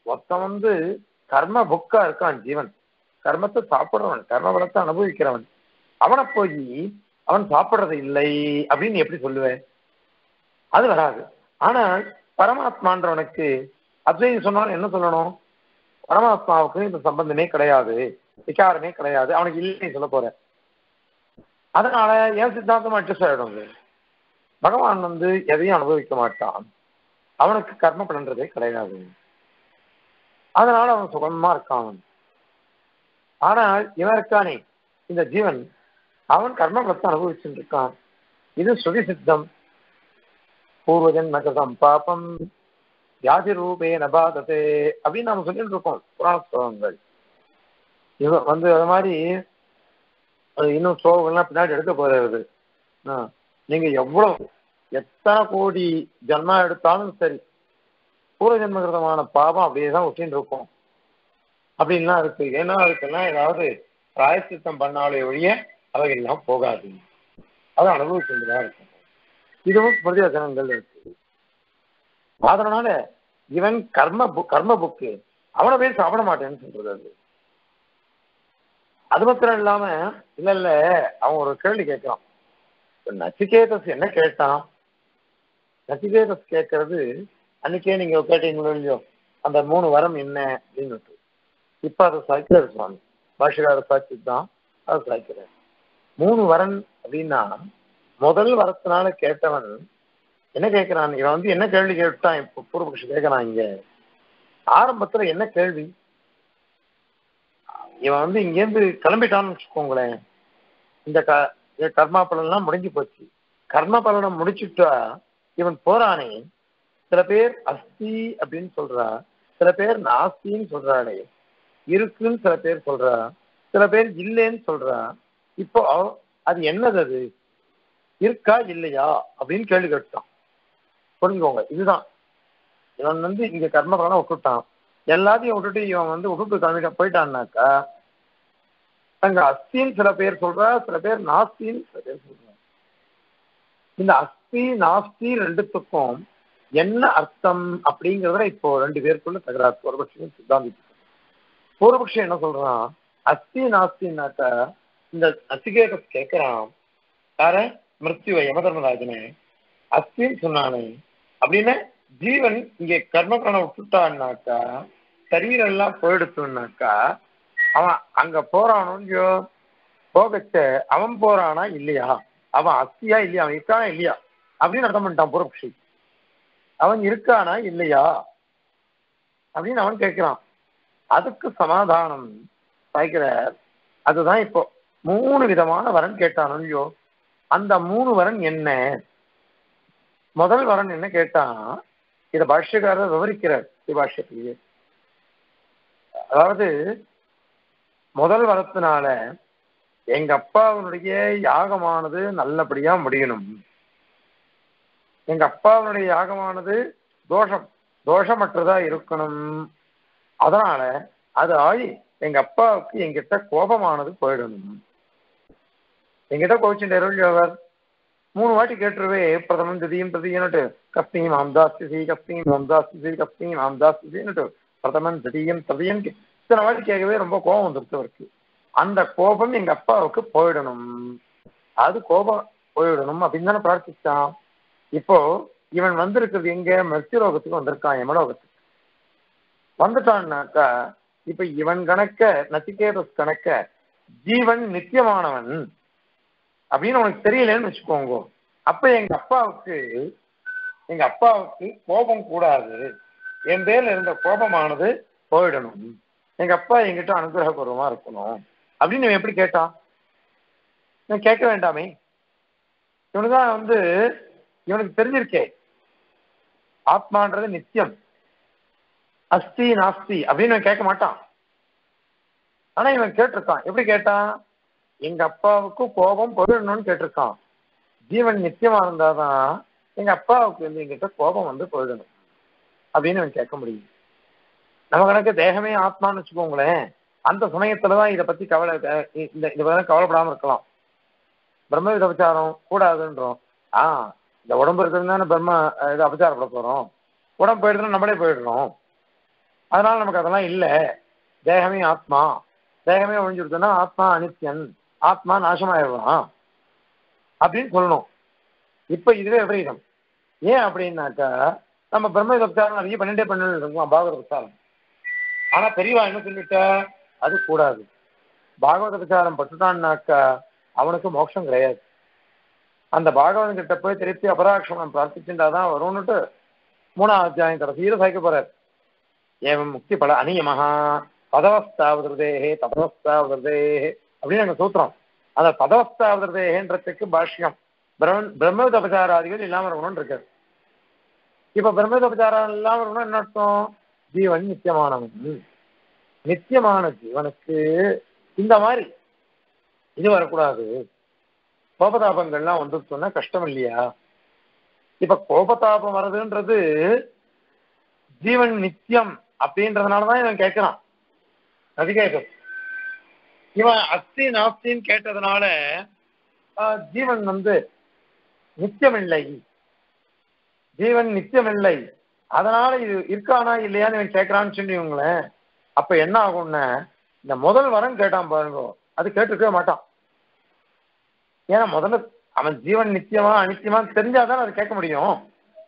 ஒருத்தன் வந்து கர்ம புக்கா இருக்கான் ஜீவன் கர்மத்தை சாப்பிடுறவன் கர்ம பலத்தை அனுபவிக்கிறவன் அவனை போய் அவன் சாப்பிடுறது இல்லை அப்படின்னு எப்படி சொல்லுவேன் அது வராது ஆனால் பரமாத்மான்றவனுக்கு அத்வைதம் சொன்னாலும் என்ன சொல்லணும் பரமாத்மாவுக்கு இந்த சம்பந்தமே கிடையாது விகாரமே கிடையாது அவனுக்கு இல்லைன்னு சொல்ல போற அதனால ஏன் சித்தாந்தம் அட்ஜஸ்ட் ஆயிடும் அது. பகவான் வந்து எதையும் அனுபவிக்க மாட்டான் அவனுக்கு கர்ம பண்றதே கிடையாது அதனால அவன் சுகமா இருக்கான் அவன். ஆனால் இவன் இருக்கானே இந்த ஜீவன் அவன் கர்ம பலத்தை அனுபவிச்சுட்டு இருக்கான் இது ஸ்ருதி சித்தம் பூர்வஜன்ம கிருதம் பாபம் வியாதி ரூபே நபாததே அப்படின்னு நாம சொல்லிட்டு இருக்கோம் புராண ஸ்லோகங்கள் இவன் வந்து அது மாதிரி அது இன்னும் ஸ்லோகங்கள்லாம் பின்னாடி எடுக்க போறது ஆ, நீங்க எவ்வளவு எத்தனை கோடி ஜன்மா எடுத்தாலும் சரி பூர்வ ஜென்மகிருதமான பாவம் அப்படியே தான் ஒட்டின்னு இருக்கும் அப்படின்லாம் இருக்கு ஏன்னா அதுக்கெல்லாம் ஏதாவது பிராயசித்தம் பண்ணாலே ஒழிய அவைகள்லாம் போகாது அது அனுபவிச்சுட்டு தான் இருக்கும் இதுவும் ஸ்மிருதி வசனங்கள் இருக்கு அதனால இவன் கர்ம புக் கர்ம புக்கு அவனை போய் சாப்பிட மாட்டேன்னு சொல்றது அது அது மாத்திரம் இல்லாம இல்ல இல்ல அவன் ஒரு கேள்வி கேட்கிறான் இப்ப நச்சிகேதஸ் என்ன கேட்டான் நச்சிகேதஸ் கேட்கறது அன்னைக்கே நீங்க கேட்டீங்களோ இல்லையோ அந்த மூணு வரம் என்ன அப்படின்னு இப்ப அதை சாய்க்கிறார் சுவாமி பாஷகார சாட்சி தான் அதை சாய்க்கிறார் மூணு வரன் அப்படின்னா முதல் வரத்தினால கேட்டவன் என்ன கேட்கிறான் இவன் வந்து என்ன கேள்வி கேட்டான் இப்ப பூர்வபக்ஷி கேட்கறான் இங்க ஆரம்பத்துல என்ன கேள்வி இவன் வந்து இங்கேருந்து கிளம்பிட்டான்னு வச்சுக்கோங்களேன் இந்த க இந்த கர்மா பலன்லாம் முடிஞ்சு போச்சு கர்ம பலனை முடிச்சுட்டா இவன் போறானே சில பேர் அஸ்தி அப்படின்னு சொல்றா சில பேர் நாஸ்தின்னு சொல்றாளே இருக்குன்னு சில பேர் சொல்றா சில பேர் இல்லைன்னு சொல்றா இப்போ அது என்னது அது இருக்கா இல்லையா அப்படின்னு கேள்வி கேட்டான் புரிஞ்சுக்கோங்க இதுதான் இவன் வந்து இங்க கர்ம பலனை விட்டுட்டான் எல்லாத்தையும் விட்டுட்டு இவன் வந்து விட்டுட்டு கிளம்பிட்ட போயிட்டான்னாக்கா அங்க அஸ்தின்னு சில பேர் சொல்றா சில பேர் நாஸ்தின்னு சில பேர் சொல்றா இந்த அஸ்தி நாஸ்தி ரெண்டுத்துக்கும் என்ன அர்த்தம் அப்படிங்கிறத இப்போ ரெண்டு பேருக்குள்ள தகராறு பூர்வபக்ஷம் சித்தாந்திக்கு பூர்வபக்ஷம் என்ன சொல்றான் அஸ்தி நாஸ்தின்னாக்கா இந்த நச்சிகேத கேட்கிறான் யார மிருத்யுவ யமதர்மராஜனே அஸ்தின்னு சொன்னானே அப்படின்னு ஜீவன் இங்க கர்மக்கணை விட்டுட்டான்னாக்கா சரீரம் எல்லாம் போயிடுச்சுன்னாக்கா அவன் அங்க போறானோ போகச்ச அவன் போறானா இல்லையா அவன் அஸ்தியா இல்லையா அவன் இருக்கானா இல்லையா அப்படின்னு அர்த்தம் பண்ணிட்டான் புரட்சி அவன் இருக்கானா இல்லையா அப்படின்னு அவன் கேட்கிறான் அதுக்கு சமாதானம் சாய்க்கிறார் அதுதான் இப்போ மூணு விதமான வரன் கேட்டானோ இல்லையோ அந்த மூணு வரன் என்ன முதல் வரன் என்ன கேட்டான் இத பாஷ்யக்காரர் விவரிக்கிறார் பாஷ்யத்திலேயே அதாவது முதல் வரத்தினால எங்க அப்பாவுடைய யாகமானது நல்லபடியா முடியணும் எங்க அப்பாவுடைய யாகமானது தோஷம் தோஷமற்றதா இருக்கணும் அதனால அது ஆகி எங்க அப்பாவுக்கு எங்கிட்ட கோபமானது போயிடணும் எங்கிட்ட கோவிச்சுட்டு அவர் மூணு வாட்டி கேட்டுருவே பிரதமம் திதியும் பிரதியன்னுட்டு கஸ்தீம் ஆம்தாஸ்தி கஸ்தீம் ஆம்தாஸ்தி கஸ்தீம் ஆம்தாஸ்தின்னுட்டு பிரதமன் திதியம் பிரதியம் இத்தனை வாட்டி கேட்கவே ரொம்ப கோபம் வந்துருச்சு அவருக்கு அந்த கோபம் எங்க அப்பாவுக்கு போயிடணும் அது கோபம் போயிடணும் அப்படின்னு தானே பிரார்த்திச்சான் இப்போ இவன் வந்திருக்கிறது எங்க மெர்த்திலோகத்துக்கு வந்திருக்கான் யமலோகத்துக்கு வந்துட்டான்னாக்கா இப்ப இவன் கணக்க நச்சிகேதஸ் கணக்க ஜீவன் நித்தியமானவன் அப்படின்னு உனக்கு தெரியலன்னு வச்சுக்கோங்க அப்ப எங்க அப்பாவுக்கு எங்க அப்பாவுக்கு கோபம் கூடாது என் பேர்ல இருந்த கோபமானது போயிடணும் எங்க அப்பா என்கிட்ட அனுகிரகபூர்வமா இருக்கணும் அப்படின்னு இவன் எப்படி கேட்டான் நான் கேட்க வேண்டாமே இவனுதான் வந்து இவனுக்கு தெரிஞ்சிருக்கே ஆத்மான்றது நித்தியம் அஸ்தி நாஸ்தி அப்படின்னு இவன் கேட்க மாட்டான் ஆனா இவன் கேட்டிருக்கான் எப்படி கேட்டான் எங்க அப்பாவுக்கு கோபம் போயிடணும்னு கேட்டிருக்கான் ஜீவன் நித்தியமா இருந்தாதான் எங்க அப்பாவுக்கு வந்து எங்கிட்ட கோபம் வந்து போயிடணும் அப்படின்னு இவன் கேட்க முடியும் நம்ம கணக்கு தேகமே ஆத்மான்னு வச்சுக்கோங்களேன் அந்த சமயத்துலதான் இதை பத்தி கவலை இந்த இதை பத்தி கவலைப்படாம இருக்கலாம் பிரம்ம வித அபச்சாரம் கூடாதுன்றோம் ஆ இந்த உடம்பு இருக்கிறது தானே பிரம்ம இது அபச்சாரப்பட போறோம் உடம்பு போயிடுதுன்னா நம்மளே போயிடுறோம் அதனால நமக்கு அதெல்லாம் இல்லை தேகமே ஆத்மா தேகமே ஒழிஞ்சுடுதுன்னா ஆத்மா அனித்யன் ஆத்மா நாசமாயிடுவான் அப்படின்னு சொல்லணும் இப்ப இதுவே விபரீதம் ஏன் அப்படின்னாக்கா நம்ம பிரம்ம உபச்சாரம் நிறைய பண்ணிட்டே பண்ணிட்டு இருக்கோம் பாகவத உபச்சாரம் ஆனா பெரியவா என்ன சொல்லிட்ட அது கூடாது பாகவத உபச்சாரம் பட்டுட்டான்னாக்கா அவனுக்கு மோட்சம் கிடையாது அந்த பாகவதன் கிட்ட போய் திருப்பி அபராட்சமம் பிரார்த்திச்சுட்டாதான் வரும்னுட்டு மூணாவது அத்தியாயம் கடைசியில சாய்க்க போறார் ஏவம் முக்தி பல அநியமஹா பதவஸ்தாவதேஹே தபவஸ்தாவதேஹே அப்படின்னு நாங்க சூத்திரம் அந்த பதவஸ்தாவதேஹன்றதுக்கு பாஷ்யம் பிரம்ம பிரம்மோதபச்சாராதிகள் இல்லாம இருக்கணும்னு இருக்காரு இப்ப பிரம்மோதபச்சாரம் இல்லாம இருக்கணும் என்ன அர்த்தம் ஜீவன் நித்தியமானவன் நித்தியமான ஜீவனுக்கு இந்த மாதிரி இது வரக்கூடாது கோபதாபங்கள்லாம் வந்து சொன்னா கஷ்டம் இல்லையா இப்ப கோபதாபம் வருதுன்றது ஜீவன் நித்தியம் அப்படின்றதுனாலதான் இவன் கேட்கிறான் நதிகேதம் இவன் அஸ்தி நாஸ்தின்னு கேட்டதுனால ஆஹ், ஜீவன் வந்து நித்தியமில்லை ஜீவன் நித்தியமில்லை அதனால இது இருக்கானா இல்லையான்னு இவன் கேட்கறான்னு சொன்னீங்களேன் அப்ப என்ன ஆகும்னா இந்த முதல் வரம் கேட்டான் பாருங்க அது கேட்டுக்கவே மாட்டான் ஏன்னா முதல்ல அவன் ஜீவன் நித்தியமா அனித்தியமா தெரிஞ்சாதான் அது கேட்க முடியும்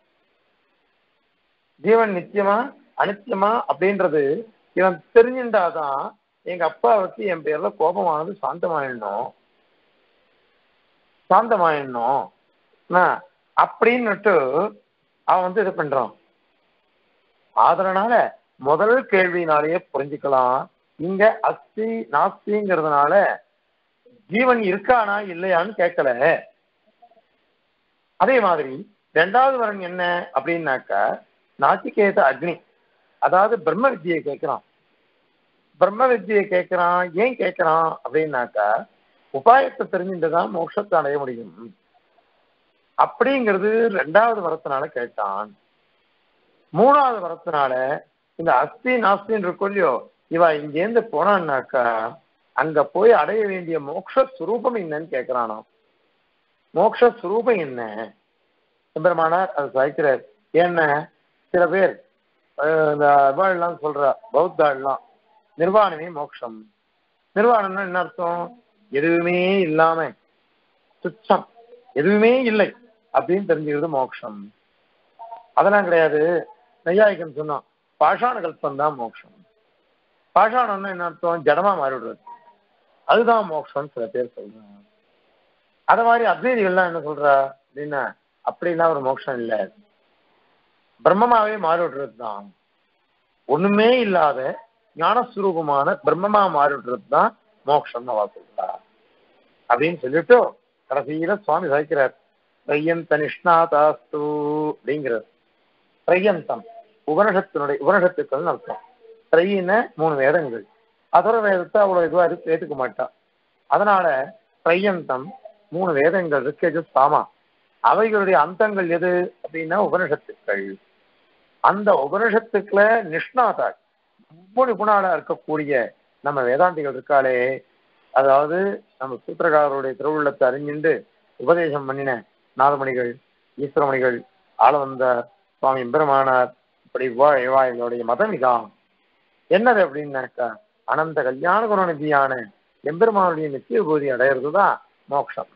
ஜீவன் நித்தியமா அனித்தியமா அப்படின்றது இவன் தெரிஞ்சுட்டாதான் எங்க அப்பாவுக்கு என் பேர்ல கோபமானது சாந்தமாயிடணும் சாந்தமாயிடணும் என்ன, அப்படின்னுட்டு அவன் வந்து இது பண்றான் அதனால முதல் கேள்வினாலேயே புரிஞ்சுக்கலாம் இங்க அஸ்தி நாஸ்திங்கிறதுனால ஜீவன் இருக்கானா இல்லையான்னு கேட்கல அதே மாதிரி ரெண்டாவது வரன் என்ன அப்படின்னாக்கா நாச்சிகேத அக்னி அதாவது பிரம்ம வித்தியை கேட்கிறான் பிரம்ம வித்தியை கேட்கிறான் ஏன் கேட்கிறான் அப்படின்னாக்கா உபாயத்தை தெரிஞ்சுட்டு தான் மோட்சத்தை அடைய முடியும் அப்படிங்கிறது ரெண்டாவது வரத்தினால கேட்டான் மூணாவது வரத்தினால இந்த அஸ்தி நாஸ்தின்னு இருக்கும் இல்லையோ இவ இங்கேருந்து போனான்னாக்கா அங்க போய் அடைய வேண்டிய மோட்ச சுரூபம் என்னன்னு கேட்கிறானாம் மோட்ச சுரூபம் என்ன எம்பெருமானார் அது சாய்க்கிறார் என்ன சில பேர் அஹ், இந்த இவாள்லாம் சொல்றா பௌத்தாள்லாம் நிர்வாணமே மோட்சம் நிர்வாணம்னா என்ன அர்த்தம் எதுவுமே இல்லாம துச்சம் எதுவுமே இல்லை அப்படின்னு தெரிஞ்சுக்கிறது மோட்சம் அதெல்லாம் கிடையாது நையாயிகன் சொன்னான் பாஷாண கல்பம் தான் மோட்சம் பாஷாணம்னா என்ன அர்த்தம் ஜடமா மாறிவிடுறது அதுதான் மோட்சம் சில பேர் சொல்றாங்க அத மாதிரி அத்வைதிகள்லாம் என்ன சொல்றா அப்படின்னா அப்படிலாம் ஒரு மோட்சம் இல்லை பிரம்மமாவே மாறிவிடுறது தான் ஒண்ணுமே இல்லாத ஞானஸ்வரூபமான பிரம்மமா மாறிவிடுறது தான் மோட்சம் அவா சொல்றா அப்படின்னு சொல்லிட்டு கடைசியில சுவாமி சாய்க்கிறார் தையந்த நிஷ்ணாதாஸ்து அப்படிங்கிறார் திரையந்தம் உபனிஷத்தினுடைய உபனிஷத்துக்கள் அர்த்தம் திரையின மூணு வேதங்கள் அதர வேதத்தை அவ்வளவு இதுவா இருக்கு ஏத்துக்க மாட்டா அதனால திரையந்தம் மூணு வேதங்கள் இருக்கு சாமா அவைகளுடைய அந்தங்கள் எது அப்படின்னா உபனிஷத்துக்கள் அந்த உபனிஷத்துக்களை நிஷ்ணாதா ரொம்ப நிபுணாளா இருக்கக்கூடிய நம்ம வேதாந்திகள் இருக்காளே அதாவது நம்ம சூத்திரகாரருடைய திருவுள்ளத்தை அறிஞ்சுண்டு உபதேசம் பண்ணின நாதமணிகள் ஈஸ்வரமணிகள் ஆளவந்தார் சுவாமி எம்பெருமானார் இப்படி வா இவா எங்களுடைய மதம் இதான் என்னது அப்படின்னாக்கா அனந்த கல்யாண குணநிதியான எம்பெருமானுடைய நித்திய பூதி அடையிறது தான் மோட்சம்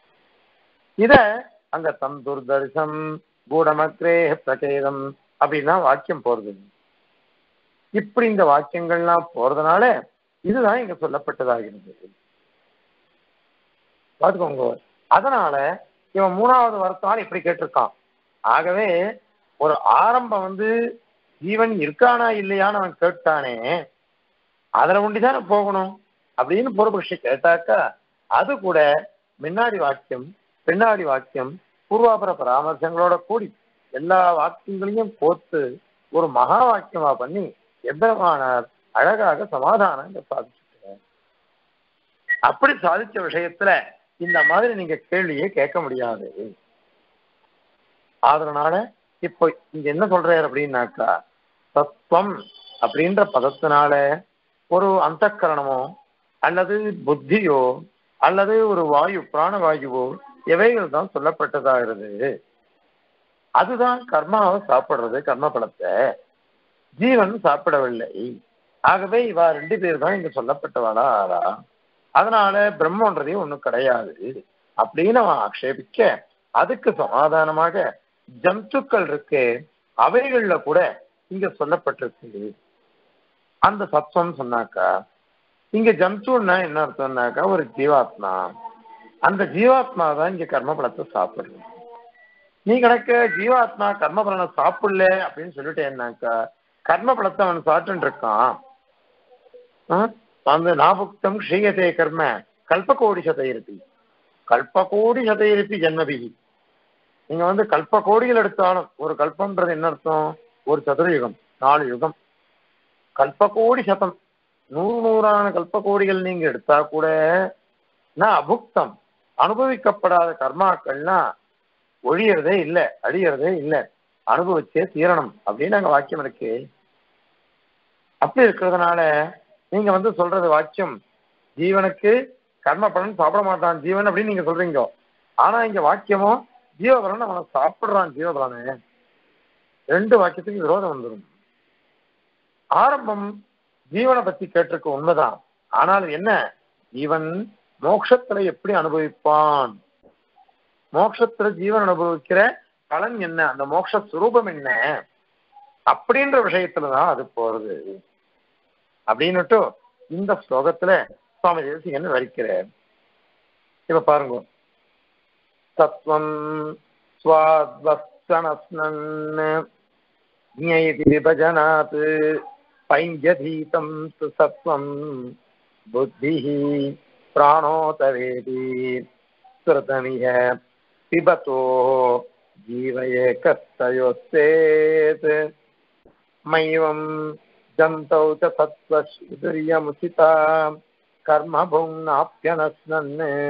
இத அங்க தந்துர் தரிசம் கூடமக்ரே பிரகேதம் அப்படின்னா வாக்கியம் போறது இப்படி இந்த வாக்கியங்கள்லாம் போறதுனால இதுதான் இங்க சொல்லப்பட்டதாகிறது பார்த்துக்கோங்க அதனால இவன் மூணாவது வரத்தால் இப்படி கேட்டிருக்கான் ஆகவே ஒரு ஆரம்பம் வந்து ஜீவன் இருக்கானா இல்லையான்னு அவன் கேட்டானே அதுல ஒண்டிதானே போகணும் அப்படின்னு பூர்வபக்ஷி கேட்டாக்கா அது கூட முன்னாடி வாக்கியம் பின்னாடி வாக்கியம் பூர்வாபர பராமர்சங்களோட கூடி எல்லா வாக்கியங்களையும் கோர்த்து ஒரு மகா வாக்கியமா பண்ணி எம்பெருமானார் அழகாக சமாதானம் இங்க சாதிச்சுட்டார் அப்படி சாதிச்ச விஷயத்துல இந்த மாதிரி நீங்க கேள்வியே கேட்க முடியாது அதனால இப்போ இங்க என்ன சொல்றாரு அப்படின்னாக்கா தத்துவம் அப்படின்ற பதத்தினால ஒரு அந்தக்கரணமோ அல்லது புத்தியோ அல்லது ஒரு வாயு பிராணவாயுவோ எவைகள் தான் சொல்லப்பட்டதாகிறது அதுதான் கர்மாவை சாப்பிடுறது கர்ம பலத்தை ஜீவன் சாப்பிடவில்லை ஆகவே இவா ரெண்டு பேர் தான் இங்க சொல்லப்பட்டவாளா ஆறா அதனால பிரம்மன்றதே ஒண்ணும் கிடையாது அப்படின்னு அவன் ஆக்ஷேபிக்க அதுக்கு சமாதானமாக ஜந்துக்கள் இருக்கு அவைகள்ல கூட இங்க சொல்லப்பட்டிருக்கு அந்த சத்துவம் சொன்னாக்கா இங்க ஜந்துன்னா என்ன அர்த்தம்னாக்கா ஒரு ஜீவாத்மா அந்த ஜீவாத்மா தான் இங்க கர்ம பலத்தை சாப்பிடுது நீ கணக்க ஜீவாத்மா கர்ம பலனை சாப்பிடல அப்படின்னு சொல்லிட்டேன்னாக்கா கர்ம பலத்தை அவன் சாப்பிட்டு இருக்கான் ஆ? அந்த நாபுக்தம் க்ஷீயதே கர்ம கல்பகோடி சதையிருப்பி கல்பகோடி சதையிருப்பி ஜென்மபிகி நீங்க வந்து கல்ப கோடிகள் எடுத்தாலும் ஒரு கல்பம்ன்றது என்ன அர்த்தம் ஒரு சதுரயுகம் நாலு யுகம் கல்ப கோடி சதம் நூறு நூறான கல்ப கோடிகள் நீங்க எடுத்தா கூட நான் அபுக்தம் அனுபவிக்கப்படாத கர்மாக்கள்னா ஒழியறதே இல்லை அழியறதே இல்லை அனுபவிச்சே தீரணும் அப்படின்னு அங்க வாக்கியம் இருக்கு அப்படி இருக்கிறதுனால நீங்க வந்து சொல்றது வாக்கியம் ஜீவனுக்கு கர்ம பலன் சாப்பிட மாட்டான் ஜீவன் அப்படின்னு நீங்க சொல்றீங்க ஆனா இங்க வாக்கியமும் ஜீவபலன் அவனை சாப்பிடுறான் ஜீவபலனை ரெண்டு வாக்கியத்துக்கு விரோதம் வந்துடும் ஆரம்பம் ஜீவனை பத்தி கேட்டிருக்க உண்மைதான் ஆனால் என்ன ஜீவன் மோட்சத்துல எப்படி அனுபவிப்பான் மோட்சத்துல ஜீவன் அனுபவிக்கிற பலன் என்ன அந்த மோட்ச சுரூபம் என்ன அப்படின்ற விஷயத்துலதான் அது போறது அப்படின்னுட்டு இந்த ஸ்லோகத்துல சுவாமி தேசிகன் வரிக்கிறார் இப்ப பாருங்க தத்துவம் ஸ்வாத்வஸ்தனஸ்னன் ज्ञयति विभजनात् पैञ्जधीतं तु सत्त्वं बुद्धिः प्राणोतवेति श्रुतमिह पिबतो जीवयेकस्तयोस्तेत् मैवं जन्तौ च सत्त्वश्रुतिर्यमुचिता कर्मभुङ्नाप्यनस्नन्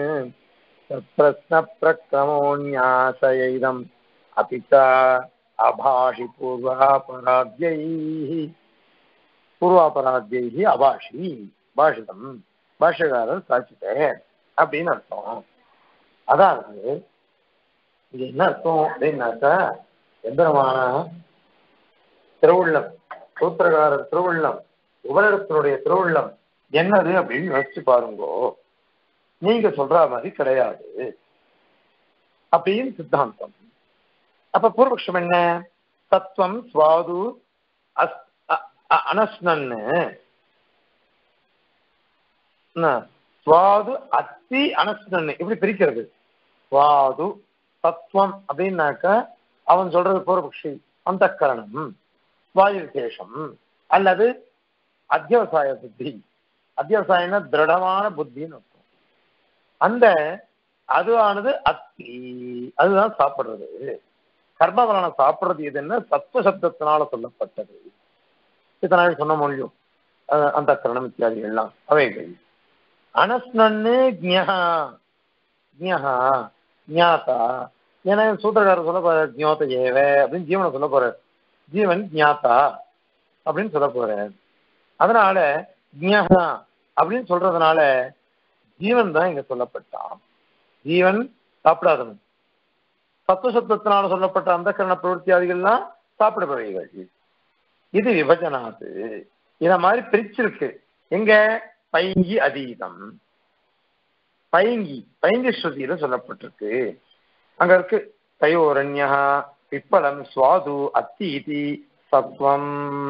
तत्प्रश्नप्रक्रमोऽन्यासयैदम् अपि च அபாஷி பூர்வாபராத்யைः பூர்வாபராத்யைः அபாஷி பாஷிதம் பாஷகாரர் சாட்சிட்டார் அப்படின்னு அர்த்தம் அதாவது இது என்ன அர்த்தம் அப்படின்னாக்கா எந்திரமான திருவுள்ளம் சூத்திரகாரர் திருவுள்ளம் உபனிடத்தினுடைய திருவுள்ளம் என்னது அப்படின்னு யோசிச்சு பாருங்கோ நீங்க சொல்ற மாதிரி கிடையாது அப்படின்னு சித்தாந்தம் அப்ப பூர்வபக்ஷம் என்ன தத்துவம் சுவாது அஸ் அ- அ- அனஸ்னன்னு என்ன? சுவாது அத்தி அனஸ்னன்னு இப்படி பிரிக்கிறது சுவாது தத்துவம் அப்படின்னாக்க அவன் சொல்றது பூர்வபக்ஷி அந்த கரணம் வாயு விசேஷம் அல்லது அத்தியவசாய புத்தி அத்தியவசாயம்னா திருடமான புத்தின்னு அர்த்தம் அந்த அதுவானது அத்தி அதுதான் சாப்பிடுறது கர்மபலனை சாப்பிடுறது எதுன்னா சத்துவ சப்தத்தினால சொல்லப்பட்டது இதனால சொன்ன மொழியும் அஹ் அந்த கரணம் இத்தியாதிகள்லாம் அவைகள் அனஸ்னன்னு ஜ்ஞா ஜ்ஞா ஞாதா ஏன்னா சூத்திரக்காரர் சொல்ல போற ஜோத ஏவ அப்படின்னு ஜீவனை சொல்ல போறார் ஜீவன் ஞாதா அப்படின்னு சொல்ல போறார் அதனால ஜ்ஞா அப்படின்னு சொல்றதுனால ஜீவன் தான் இங்க சொல்லப்பட்டான் ஜீவன் சாப்பிடாதவன் சத்துவசத்தத்தினால சொல்லப்பட்ட அந்த கரண பிரவருத்தியாதிகள்லாம் சாப்பிடுபவைகள் இது விபஜனாது இத மாதிரி பிரிச்சிருக்கு எங்க பைங்கி அதீதம் பைங்கி பைங்கி ஸ்ருதியில சொல்லப்பட்டிருக்கு அங்க இருக்கு தயோரண்யா பிப்பலம் சுவாது அத்தி இதி சத்வம்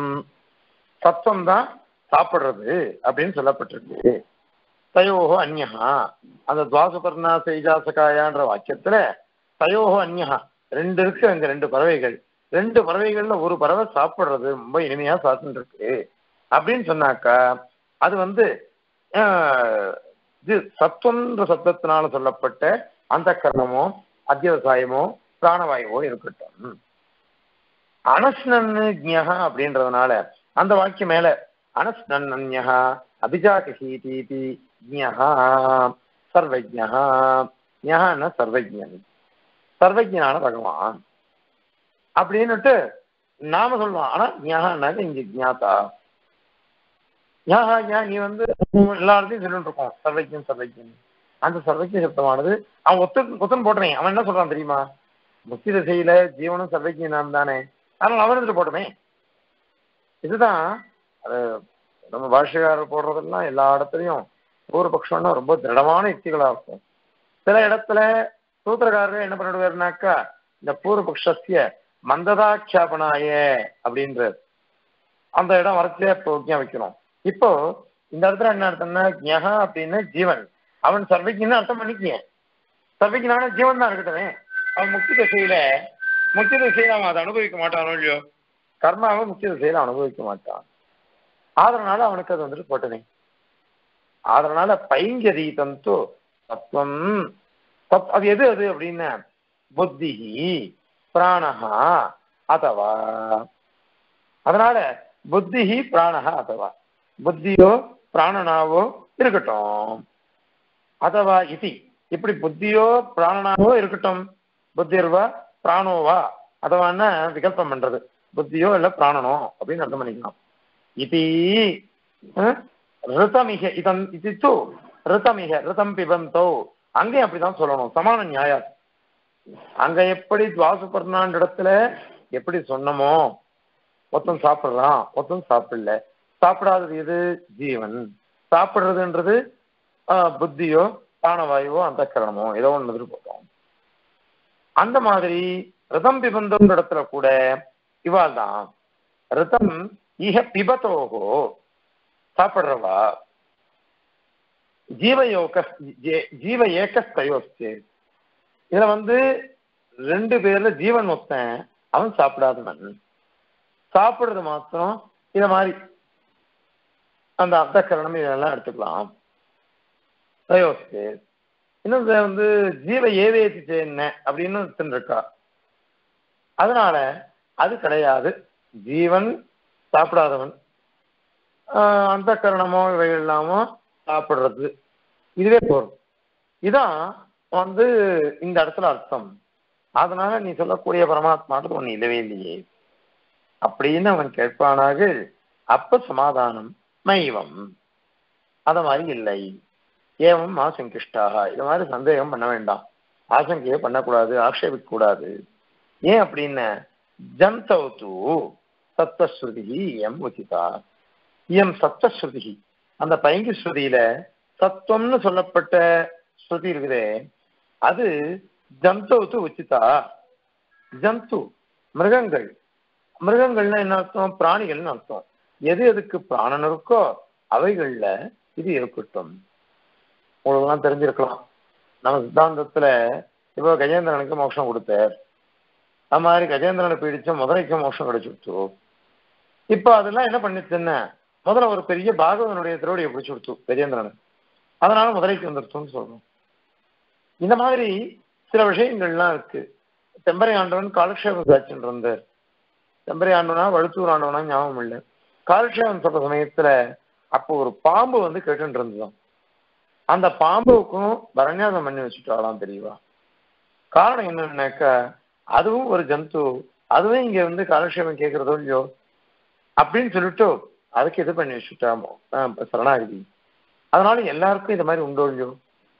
சத்வம் தான் சாப்பிடுறது அப்படின்னு சொல்லப்பட்டிருக்கு தயோஹோ அந்யஹா அந்த துவாசுபர்ணா செய்ஜாசகாயான்ற வாக்கியத்துல தயோஹோ அந்யஹா ரெண்டு இருக்கு அங்க ரெண்டு பறவைகள் ரெண்டு பறவைகள்ல ஒரு பறவை சாப்பிடுறது ரொம்ப இனிமையா சாப்பிட்டு இருக்கு அப்படின்னு சொன்னாக்கா அது வந்து ஆஹ், இது சத்துவன்ற சத்தத்தினால சொல்லப்பட்ட அந்த கர்மமோ அத்தியவசாயமோ பிராணவாயுவோ இருக்கட்டும் அனஸ்னன்னு ஜ்ஞா அப்படின்றதுனால அந்த வாக்கியம் மேல அனஸ்னன் அந்யா அபிஜாகசீதி ஜ்ஞா சர்வஜா ஞான சர்வஜன் சர்வஜனான பகவான் அப்படின்னுட்டு நாம சொல்லுவோம் ஆனா ஞானாக்க இங்க ஜாதா ஞாகா ஞா நீ வந்து எல்லா இடத்தையும் சொல்லிட்டு இருக்கோம் சர்வஜன் சர்வஜன் அந்த சர்வஜ சப்தமானது அவன் ஒத்து ஒத்தன் போடுறேன் அவன் என்ன சொல்றான் தெரியுமா முக்தி திசையில ஜீவனும் சர்வஜனாம் தானே அதனால அவன் எடுத்து போட்டுமே இதுதான் அது நம்ம பாஷ்யக்காரர் போடுறதெல்லாம் எல்லா இடத்துலையும் பூர்வபக்ஷம்னா ரொம்ப திருடமான யுக்திகளா இருக்கும் சில இடத்துல சூத்திரக்காரர் என்ன பண்ணிடுவாருனாக்கா இந்த பூர்வபக்ஷத்திய மந்ததாட்சாபனாய அப்படின்றது அந்த இடம் வரைச்சே பிரஜா வைக்கணும் இப்போ இந்த இடத்துல என்ன அர்த்தம்னா ஜஹா அப்படின்னு ஜீவன் அவன் சர்வஜன்னு அர்த்தம் பண்ணிக்கங்க சர்வஜனான ஜீவன் தான் இருக்கட்டுமே அவன் முக்தி திசையில முக்தி திசையில அவன் அதை அனுபவிக்க மாட்டானோ இல்லையோ கர்மாவை முக்கிய திசையில அனுபவிக்க மாட்டான் அதனால அவனுக்கு அது வந்துட்டு போட்டனே அதனால பைங்கரி தந்து தத்துவம் தத் அது எது அது அப்படின்னு புத்தி பிராணஹா அதவா அதனால புத்தி பிராணஹா அதவா புத்தியோ பிராணனாவோ இருக்கட்டும் அதவா இதி இப்படி புத்தியோ பிராணனாவோ இருக்கட்டும் புத்திர்வா பிராணோவா அதவான்னா விகல்பம் பண்றது புத்தியோ இல்ல பிராணனோ அப்படின்னு அர்த்தம் பண்ணிக்கலாம் இது ரிதமிக இதன் இது தூ ரிதமிக ரிதம் பிபந்தோ அங்கேயும் அப்படிதான் சொல்லணும் சமான நியாயம் அங்க எப்படி துவாசுபர்ணான்ற இடத்துல எப்படி சொன்னமோ ஒருத்தன் சாப்பிடுறான் ஒருத்தன் சாப்பிடல சாப்பிடாதது எது ஜீவன் சாப்பிடுறதுன்றது ஆஹ், புத்தியோ பிராணவாயுவோ அந்த கரணமோ ஏதோ ஒன்று போட்டோம் அந்த மாதிரி ரிதம் பிபந்தோன்ற இடத்துல கூட இவாள் தான் ரிதம் இஹ பிபத்தோகோ சாப்பிடுறவா ஜீவயோக ஜே- ஜீவ ஏகஸ்தயோஸ்து இதுல வந்து ரெண்டு பேர்ல ஜீவன் ஒருத்தன் அவன் சாப்பிடாதவன் சாப்பிடுறது மாத்திரம் இத மாதிரி அந்த அர்த்த கரணம் இதெல்லாம் எடுத்துக்கலாம் தயோஸ்து இன்னும் இதுல வந்து ஜீவ ஏவேதி என்ன அப்படின்னு ஒருத்தன் இருக்கா அதனால அது கிடையாது ஜீவன் சாப்பிடாதவன் ஆஹ் அந்த கரணமோ இவைகள் இல்லாமோ சாப்பிடுறது இதுவே போதும் இதான் வந்து இந்த இடத்துல அர்த்தம் அதனால நீ சொல்லக்கூடிய பரமாத்மான்றது ஒண்ணு இல்லவே இல்லையே அப்படின்னு அவன் கேட்பானாக அப்ப சமாதானம் மைவம் அத மாதிரி இல்லை ஏவம் ஆசங்கிஷ்டாக இது மாதிரி சந்தேகம் பண்ண வேண்டாம் ஆசங்கையே பண்ணக்கூடாது ஆக்ஷேபிக்க கூடாது ஏன் அப்படின்னு ஜந்தௌத்து சத்வஸ்ருதி எம் உச்சிதா இயம் சத்வஸ்ருதி அந்த பைங்கி ஸ்ருதியில சத்துவம்னு சொல்லப்பட்ட ஸ்ருதி இருக்குதே அது ஜந்தௌத்து உச்சிதா ஜந்து மிருகங்கள் மிருகங்கள்னா என்ன அர்த்தம் பிராணிகள்னு அர்த்தம் எது எதுக்கு பிராணன் இருக்கோ அவைகள்ல இது இருக்கட்டும் உங்களுக்குலாம் தெரிஞ்சிருக்கலாம் நம்ம சித்தாந்தத்துல இப்போ கஜேந்திரனுக்கு மோட்சம் கொடுத்தார் அது மாதிரி கஜேந்திரனை பீடிச்ச மதுரைக்கு மோட்சம் கிடைச்சுடுச்சு இப்போ அதெல்லாம் என்ன பண்ணிச்சுன்னு முதல்ல ஒரு பெரிய பாகவதனுடைய திருவடியை பிடிச்சு கொடுத்து கஜேந்திரன் அதனால மதுரைக்கு வந்துருச்சுன்னு சொல்றோம் இந்த மாதிரி சில விஷயங்கள்லாம் இருக்கு செம்பரை ஆண்டவன் காலக்ஷேப சாட்சின்னு இருந்தார் செம்பரை ஆண்டவனா வழுத்தூர் ஆண்டவனா ஞாபகம் இல்லை காலக்ஷேபம் சொல்ற சமயத்துல அப்போ ஒரு பாம்பு வந்து கேட்டுட்டு இருந்ததாம் அந்த பாம்புக்கும் பரநியாசம் பண்ணி வச்சுட்டாலாம் தெரியவா காரணம் என்னன்னாக்கா அதுவும் ஒரு ஜந்து அதுவும் இங்க வந்து காலக்ஷேபம் கேட்கறதோ இல்லையோ அப்படின்னு சொல்லிட்டு அதுக்கு இது பண்ணி வச்சுட்டாமோ ஆஹ் சரணாகதி அதனால எல்லாருக்கும் இந்த மாதிரி உண்டோ இல்லையோ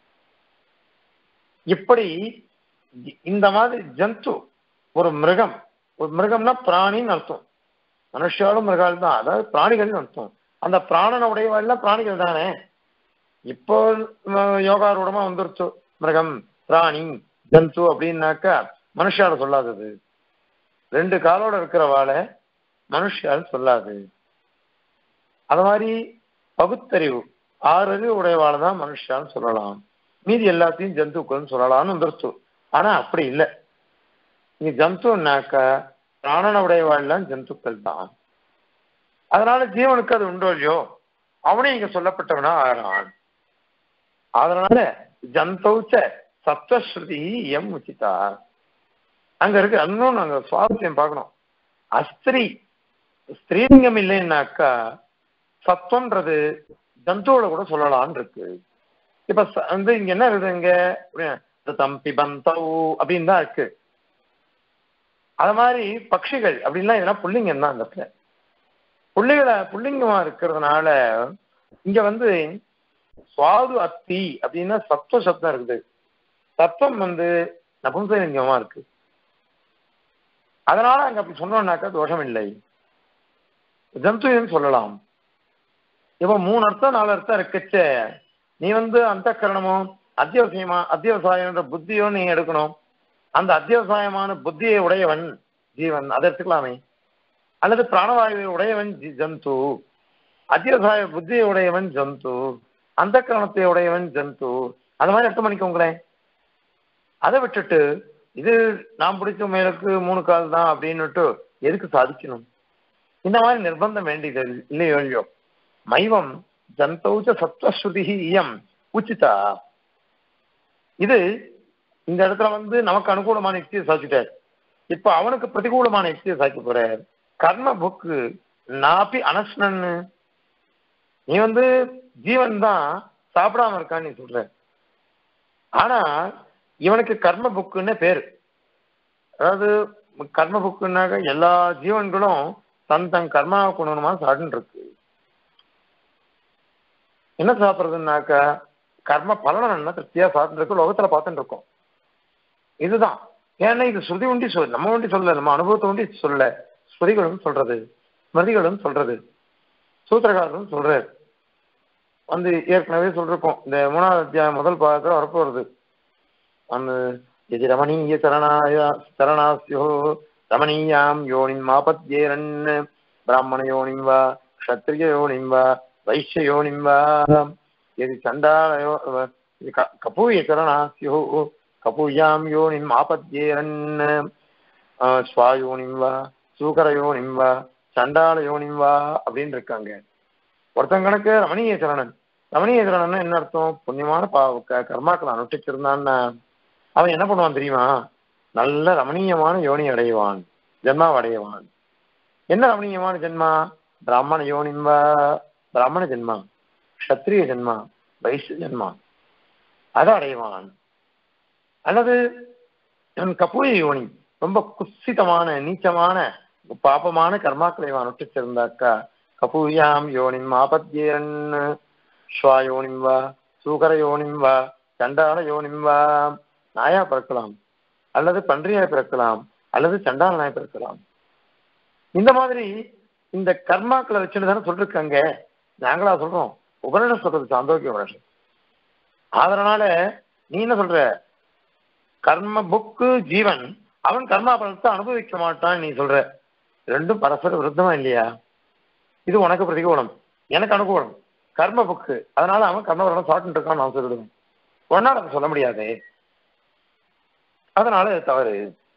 இப்படி இ- இந்த மாதிரி ஜந்து ஒரு மிருகம் ஒரு மிருகம்னா பிராணின்னு அர்த்தம் மனுஷாலும் மிருகால் தான் அதாவது பிராணிகள்னு அர்த்தம் அந்த பிராணன உடையவாள்லாம் பிராணிகள் தானே இப்போ ம- யோகாரூடமா வந்துருச்சு மிருகம் பிராணி ஜந்து அப்படின்னாக்கா மனுஷால சொல்லாதது ரெண்டு காலோட இருக்கிறவாளை மனுஷால் சொல்லாது அது மாதிரி பகுத்தறிவு ஆறு அறிவு உடையவாளை தான் மனுஷான்னு சொல்லலாம் மீதி எல்லாத்தையும் ஜந்துக்கள்னு சொல்லலாம்னு வந்துருச்சு ஆனா அப்படி இல்லை நீ ஜந்துன்னாக்கா பிராணன உடையவாள்லாம் ஜந்துக்கள் தான் அதனால ஜீவனுக்கு அது உண்டோ இல்லையோ அவனே இங்க சொல்லப்பட்டவனா ஆகிறான் அதனால ஜந்தௌச்ச சப்தஸ்ருதி எம் உச்சிதா அங்க இருக்கு இன்னும் நாங்க சுவாரஸ்யம் பார்க்கணும் அஸ்திரி ஸ்திரீலிங்கம் இல்லைன்னாக்கா சத்துவன்றது ஜந்துவோட கூட சொல்லலாம்னு இருக்கு இப்ப ச- வந்து இங்க என்ன இருக்குது இங்க ரிதம் பிபந்தௌ அப்படின்னு தான் இருக்கு அது மாதிரி பட்சிகள் அப்படின்லாம் இதெல்லாம் புள்ளிங்கம் தான் அந்த இடத்துல புள்ளிகளை புள்ளிங்கமா இருக்கிறதுனால இங்க வந்து சுவாது அத்தி அப்படின்னா சத்துவ சப்தம் இருக்குது சத்துவம் வந்து நபும்சலிங்கமா இருக்கு அதனால அங்க அப்படி சொன்னோம்னாக்கா தோஷம் இல்லை ஜந்துன்னு சொல்லலாம் இப்போ மூணு அர்த்தம் நாலு அர்த்தம் இருக்கச்ச நீ வந்து அந்த கரணமோ அத்தியவசியமா அத்தியவசாயம்ன்ற புத்தியோ நீ எடுக்கணும் அந்த அத்தியவசாயமான புத்தியை உடையவன் ஜீவன் அதை எடுத்துக்கலாமே அல்லது பிராணவாயுவை உடையவன் ஜி- ஜந்து அத்தியவசாய புத்தியை உடையவன் ஜந்து அந்த கரணத்தை உடையவன் ஜந்து அந்த மாதிரி அர்த்தம் பண்ணிக்கோங்களேன் அதை விட்டுட்டு இது நான் பிடிச்ச மேலுக்கு மூணு கால் தான் அப்படின்னுட்டு எதுக்கு சாதிக்கணும் இந்த மாதிரி நிர்பந்தம் வேண்டியது இல்லையோ இல்லையோ மைவம் ஜந்தௌச்ச சத்வஸ்ருதி இயம் உச்சிதா இது இந்த இடத்துல வந்து நமக்கு அனுகூலமான யுக்தியை சாதிச்சுட்டார் இப்ப அவனுக்கு பிரதிகூலமான யுக்தியை சாதிக்க போறார் கர்ம புக்கு நாப்பி அனஸ்னன்னு நீ வந்து ஜீவன் தான் சாப்பிடாம இருக்கான்னு நீ சொல்ற ஆனா இவனுக்கு கர்ம புக்குன்னு பேரு அதாவது கர்ம புக்குன்னாக்க எல்லா ஜீவன்களும் தன் தன் கர்மாவை குணமா சாப்பிட்டு இருக்கு என்ன சாப்பிடுறதுன்னாக்க கர்ம பலனை என்ன திருப்தியா சாப்பிட்டு இருக்கு லோகத்துல பார்த்துட்டு இருக்கோம் இதுதான் ஏன்னா இது ஸ்ருதி உண்டி சொல் நம்ம உண்டி சொல்லல நம்ம அனுபவத்தை உண்டி சொல்ல ஸ்ருதிகளும் சொல்றது ஸ்மிருதிகளும் சொல்றது சூத்திரகாரரும் சொல்றாரு வந்து ஏற்கனவே சொல்லிருக்கோம் இந்த மூணாவது அத்தியாயம் முதல் பாகத்துல வரப்போறது அந்த எதி ரமணீய சரணாய சரணாஸ்யோ ரமணீயாம் யோனிம் ஆபத்யேரன் பிராமண யோனிம் வா க்ஷத்ரிய யோனிம் வா வைஷ்ய யோனிம் வா எதி சண்டாலயோ இது க- கபூய சரணாஸ்யோ கபூயாம் யோனிம் ஆபத்யேரன் ஸ்வாயோனிம் வா சூகர யோனிம் வா சண்டால யோனிம் வா அப்படின்னு இருக்காங்க ஒருத்தன் கணக்கு ரமணீய சரணன் ரமணீய சரணன் என்ன அர்த்தம் புண்ணியமான பா க- கர்மாக்களை அனுஷ்டிச்சிருந்தான்னா அவன் என்ன பண்ணுவான் தெரியுமா நல்ல ரமணீயமான யோனி அடைவான் ஜென்மாவை அடைவான் என்ன ரமணீயமான ஜென்மா பிராமண யோனிம்பா பிராமண ஜென்மா க்ஷத்ரிய ஜென்மா வைஷ்ய ஜென்மா அதை அடைவான் அல்லது இவன் கபூய யோனி ரொம்ப குசிதமான நீச்சமான பாபமான கர்மாக்களை இவன் அனுஷ்டிச்சிருந்தாக்கா கபூயாம் யோனிம் ஆபத்யேரன் ஸ்வா யோனிம் வா சூகர யோனிம் வா சண்டால யோனிம் வா நாயா பிறக்கலாம் அல்லது பன்றியாய் பிறக்கலாம் அல்லது சண்டால நாய் பிறக்கலாம் இந்த மாதிரி இந்த கர்மாக்களை வச்சுன்னு தானே சொல்லிருக்காங்க நாங்களா சொல்றோம் உபனிடம் சொல்றது சாந்தோக்கிய உபனிஷம் அதனால நீ என்ன சொல்ற கர்ம புக்கு ஜீவன் அவன் கர்மா பலத்தை அனுபவிக்க மாட்டான் நீ சொல்ற ரெண்டும் பரஸ்பர விருத்தமா இல்லையா இது உனக்கு பிரதிகூலம் எனக்கு அனுகூலம் கர்ம புக்கு அதனால அவன் கர்ம பலம் சாப்பிட்டு இருக்கான்னு நான் சொல்லிடுவேன் ஒன்னால அதை சொல்ல முடியாது அதனால இது தவறு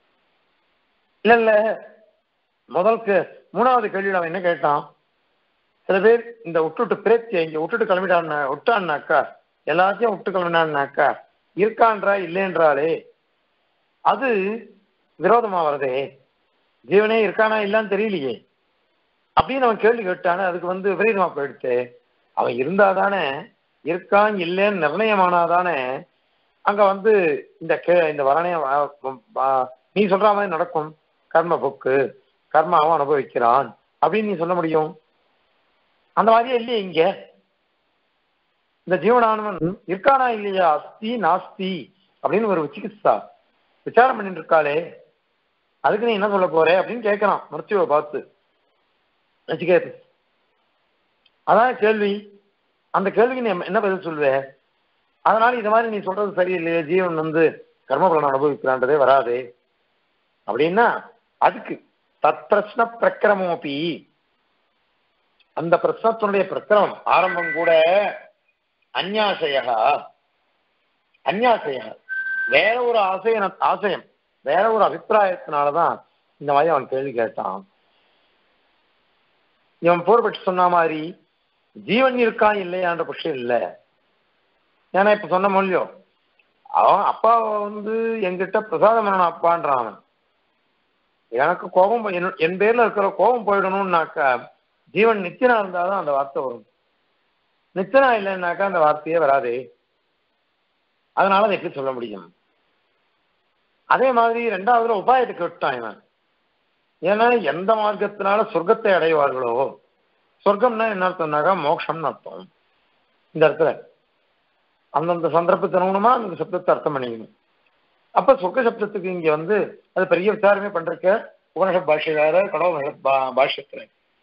இல்ல இல்ல முதல்க்கு மூணாவது கேள்வியில் அவன் என்ன கேட்டான் சில பேர் இந்த விட்டுட்டு பிரேத்திய இங்க விட்டுட்டு கிளம்பிட்டான் விட்டான்னாக்கா எல்லாத்தையும் விட்டு கிளம்பினான்னாக்கா இருக்கான்றா இல்லைன்றாலே அது விரோதமா வருதே ஜீவனே இருக்கானா இல்லைன்னு தெரியலையே அப்படின்னு அவன் கேள்வி கேட்டானே அதுக்கு வந்து விபரீதமா போயிடுச்சு அவன் இருந்தாதானே இருக்கான் இல்லைன்னு நிர்ணயமானாதானே அங்க வந்து இந்த கே இந்த வரணயம் நீ சொல்ற மாதிரி நடக்கும் கர்ம புக்கு கர்மாவும் அனுபவிக்கிறான் அப்படின்னு நீ சொல்ல முடியும் அந்த மாதிரியே இல்லையே இங்க இந்த ஜீவனானவன் இருக்கானா இல்லையா அஸ்தி நாஸ்தி அப்படின்னு ஒரு சிகிச்சா விசாரம் பண்ணிட்டு இருக்காளே அதுக்கு நீ என்ன சொல்ல போற அப்படின்னு கேட்கறான் மருத்துவ பார்த்து நச்சிகேது அதான் கேள்வி அந்த கேள்விக்கு நீ என்ன பதில் சொல்லுவ அதனால இது மாதிரி நீ சொல்றது சரியில்லையே ஜீவன் வந்து கர்மபலன் அனுபவிக்கிறான்றதே வராதே அப்படின்னா அதுக்கு தத் பிரச்சன பிரக்கிரமோபி அந்த பிரச்சனத்தினுடைய பிரக்கிரமம் ஆரம்பம் கூட அந்யாசய அந்யாசய வேற ஒரு ஆசைய ஆசையம் வேற ஒரு அபிப்பிராயத்தினாலதான் இந்த மாதிரி அவன் கேள்வி கேட்டான் இவன் போர்பட்டு சொன்ன மாதிரி ஜீவன் இருக்கான் இல்லையான்ற பட்சம் இல்லை ஏன்னா இப்ப சொன்ன மொழியோ அவன் அப்பா வந்து என்கிட்ட பிரசாதம் பண்ணணும் அப்பான்றான் அவன் எனக்கு கோபம் போய்- என் என் பேர்ல இருக்கிற கோபம் போயிடணும்னாக்கா ஜீவன் நித்தியனா இருந்தாதான் அந்த வார்த்தை வரும் நித்தியனா இல்லைன்னாக்கா அந்த வார்த்தையே வராதே அதனால அதை எப்படி சொல்ல முடியும் அதே மாதிரி ரெண்டாவதுல உபாயத்துக்கு விட்டான் இவன் ஏன்னா எந்த மார்க்கத்தினால சொர்க்கத்தை அடைவார்களோ சொர்க்கம்னா என்ன அர்த்தம்னாக்கா மோட்சம்னு அர்த்தம் இந்த இடத்துல அந்தந்த சந்தர்ப்பத்தின் மூலமா அந்த சப்தத்தை அர்த்தம் பண்ணிக்கணும் அப்ப சொர்க்க சப்தத்துக்கு இங்க வந்து அது பெரிய விசாரமே பண்றக்க உபனிஷத் பாஷ்யக்கார கடவுள் பா- பாஷ்யத்துல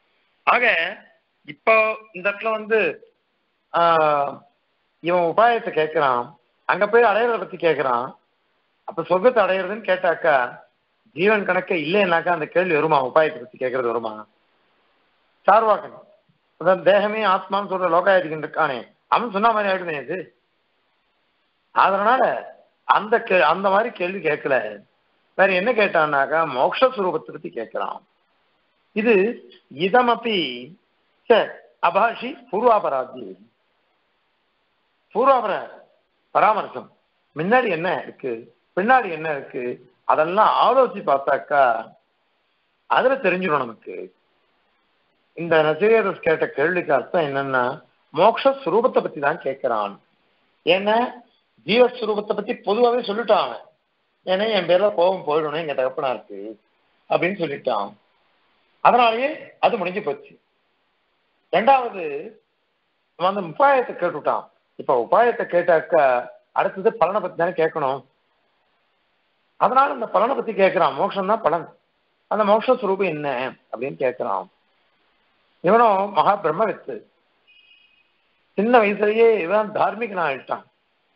ஆக இப்போ இந்த இடத்துல வந்து ஆஹ், இவன் உபாயத்தை கேட்கிறான் அங்க போய் அடையிறத பத்தி கேட்கிறான் அப்ப சொர்க்கத்தை அடையிறதுன்னு கேட்டாக்கா ஜீவன் கணக்க இல்லைன்னாக்கா அந்த கேள்வி வருமா உபாயத்தை பத்தி கேட்கறது வருமா சார்வாக்கன் அதான் தேகமே ஆத்மான்னு சொல்ற லோகாயதிகன் இருக்கானே அவன் சொன்ன மாதிரி ஆயிடுமே இது அதனால அந்த கே அந்த மாதிரி கேள்வி கேட்கல வேற என்ன கேட்டான்னாக்கா மோக்ஷஸ்வரூபத்தை பத்தி கேட்கிறான் இது இதமப்பி ச அபாஷி பூர்வாபராதி பூர்வாபர பராமர்சம் முன்னாடி என்ன இருக்கு பின்னாடி என்ன இருக்கு அதெல்லாம் ஆலோசிச்சு பார்த்தாக்கா அதுல தெரிஞ்சிடும் நமக்கு இந்த நசிகேதஸ் கேட்ட கேள்விக்கு அர்த்தம் என்னன்னா மோக்ஷ ஸ்வரூபத்தை பத்தி தான் கேட்கிறான் ஏன்னா ஜீவஸ்வரூபத்தை பத்தி பொதுவாகவே சொல்லிட்டான் அவன் ஏன்னா என் பேர்ல கோபம் போயிடணும் எங்க தகப்பனா இருக்கு அப்படின்னு சொல்லிட்டான் அதனாலயே அது முடிஞ்சு போச்சு ரெண்டாவது அவன் அந்த உபாயத்தை கேட்டுட்டான் இப்ப உபாயத்தை கேட்டாக்கா அடுத்தது பலனை பத்தி தானே கேட்கணும் அதனால அந்த பலனை பத்தி கேட்கிறான் மோட்சம் தான் பலன் அந்த மோட்ச சுரூபம் என்ன அப்படின்னு கேட்கிறான் இவனும் மகா பிரம்மவித்து சின்ன வயசுலயே இவன் தார்மீகனா ஆயிட்டான்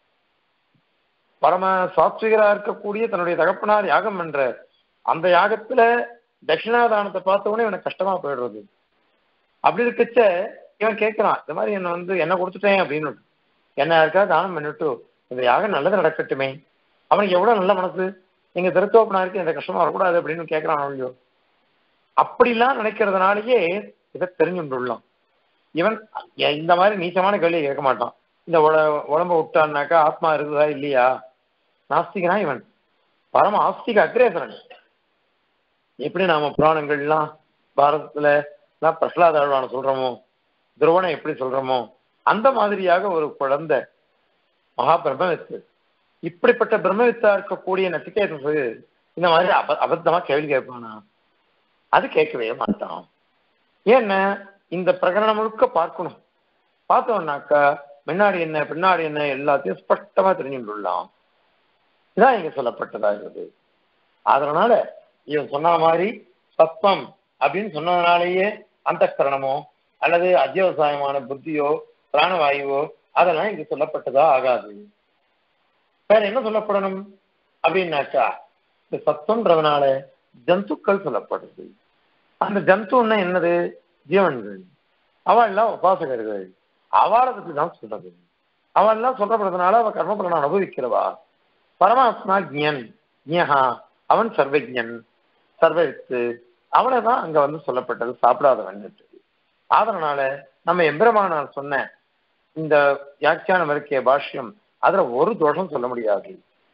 பரம சாத்விகரா இருக்கக்கூடிய தன்னுடைய தகப்பனார் யாகம் பண்ற அந்த யாகத்துல தட்சிணாதானத்தை பார்த்த உடனே இவனுக்கு கஷ்டமா போயிடுறது அப்படி இருக்கச்ச இவன் கேட்கிறான் இந்த மாதிரி என்ன வந்து என்ன கொடுத்துட்டேன் அப்படின்னு என்ன யாருக்கா தானம் பண்ணிட்டு இந்த யாகம் நல்லது நடக்கட்டுமே அவனுக்கு எவ்வளவு நல்ல மனசு எங்க திருத்தோப்பனாருக்கு இந்த கஷ்டமா வரக்கூடாது அப்படின்னு கேட்கிறான் இல்லையோ அப்படிலாம் நினைக்கிறதுனாலயே இதை தெரிஞ்சுட்டுள்ளான் இவன் இந்த மாதிரி நீச்சமான கேள்வியை கேட்க மாட்டான் இந்த உட உடம்ப விட்டான்னாக்கா ஆத்மா இருக்குதா இல்லையா நாஸ்திகனா இவன் பரம ஆஸ்திக அக்ரேசரன் எப்படி நாம புராணங்கள்லாம் பாரதத்துல எல்லாம் பிரகலாத ஆழ்வான சொல்றோமோ துருவனை எப்படி சொல்றோமோ அந்த மாதிரியாக ஒரு குழந்தை மகா பிரம்மவித்து இப்படிப்பட்ட பிரம்மவித்தா இருக்கக்கூடிய நச்சிகேதசு இந்த மாதிரி அப அபத்தமா கேள்வி கேட்பானா அது கேட்கவே மாட்டான் ஏன்னா இந்த பிரகரணம் முழுக்க பார்க்கணும் பார்த்தோம்னாக்கா முன்னாடி என்ன பின்னாடி என்ன எல்லாத்தையும் ஸ்பஷ்டமா தெரிஞ்சுட்டுலாம் இதான் இங்க சொல்லப்பட்டதா இருக்குது அதனால இவன் சொன்ன மாதிரி சத்வம் அப்படின்னு சொன்னதுனாலேயே அந்த கரணமோ அல்லது அத்தியவசாயமான புத்தியோ பிராணவாயுவோ அதெல்லாம் இங்க சொல்லப்பட்டதா ஆகாது வேற என்ன சொல்லப்படணும் அப்படின்னாக்கா இந்த சத்தம்ன்றதுனால ஜந்துக்கள் சொல்லப்படுது அந்த ஜந்துன்னா என்னது ஜீவன்கள் அவள்லாம் உபாசகர்கள் அவளை பத்தி தான் சொல்றது அவள்லாம் சொல்லப்படுறதுனால அவ கர்மபலனை அனுபவிக்கிறவா பரமாத்மா ஜியன் ஜியஹா அவன் சர்வஜன் சர்வவித்து அவனை தான் அங்க வந்து சொல்லப்பட்டது சாப்பிடாதவன் அதனால நம்ம எம்பெருமானார் சொன்ன இந்த வியாக்கியானம் இருக்கிய பாஷ்யம் அதுல ஒரு தோஷம் சொல்ல முடியாது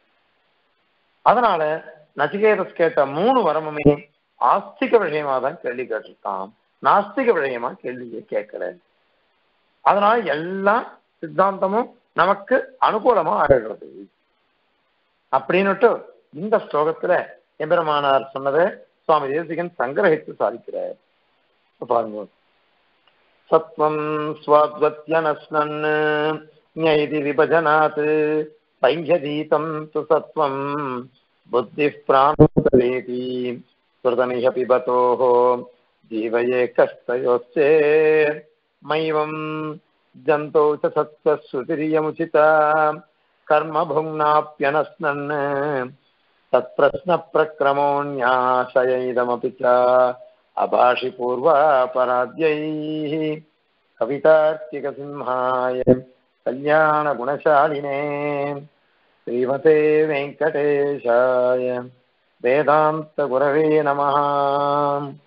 அதனால நச்சிகேதஸ் கேட்ட மூணு வரமுமே ஆஸ்திக விஷயமா தான் கேள்வி கேட்டிருக்கான் நாஸ்திக விஷயமா கேள்வியை கேட்கல அதனால எல்லா சித்தாந்தமும் நமக்கு அனுகூலமா ஆகிறது அப்படின்னுட்டு இந்த ஸ்லோகத்துல எம்பெருமானார் சொன்னதை சுவாமி தேசிகன் சங்கிரகித்து சாதிக்கிறார் இப்ப பாருங்க சத்வம் ஸ்வாத்வத்யனஸ்னன் ஞைதி விபஜனாத் பைஞ்சதீதம் து சத்வம் புத்தி பிராணேதி ஸ்ருதமிஹ பிபதோः ஜீவயே கஸ்தயோச்சே மைவம் ஜந்தோ ச சத்வஸ்ருதிரியமுச்சிதா கர்ம புங்னாப்யனஸ்னன் तत्प्रश्नप्रक्रमोऽन्याशयैदमपि च अभाषि पूर्वापराध्यैः कवितार्किकसिंहाय कल्याणगुणशालिने श्रीमते वेङ्कटेशाय वेदान्तगुरवे नमः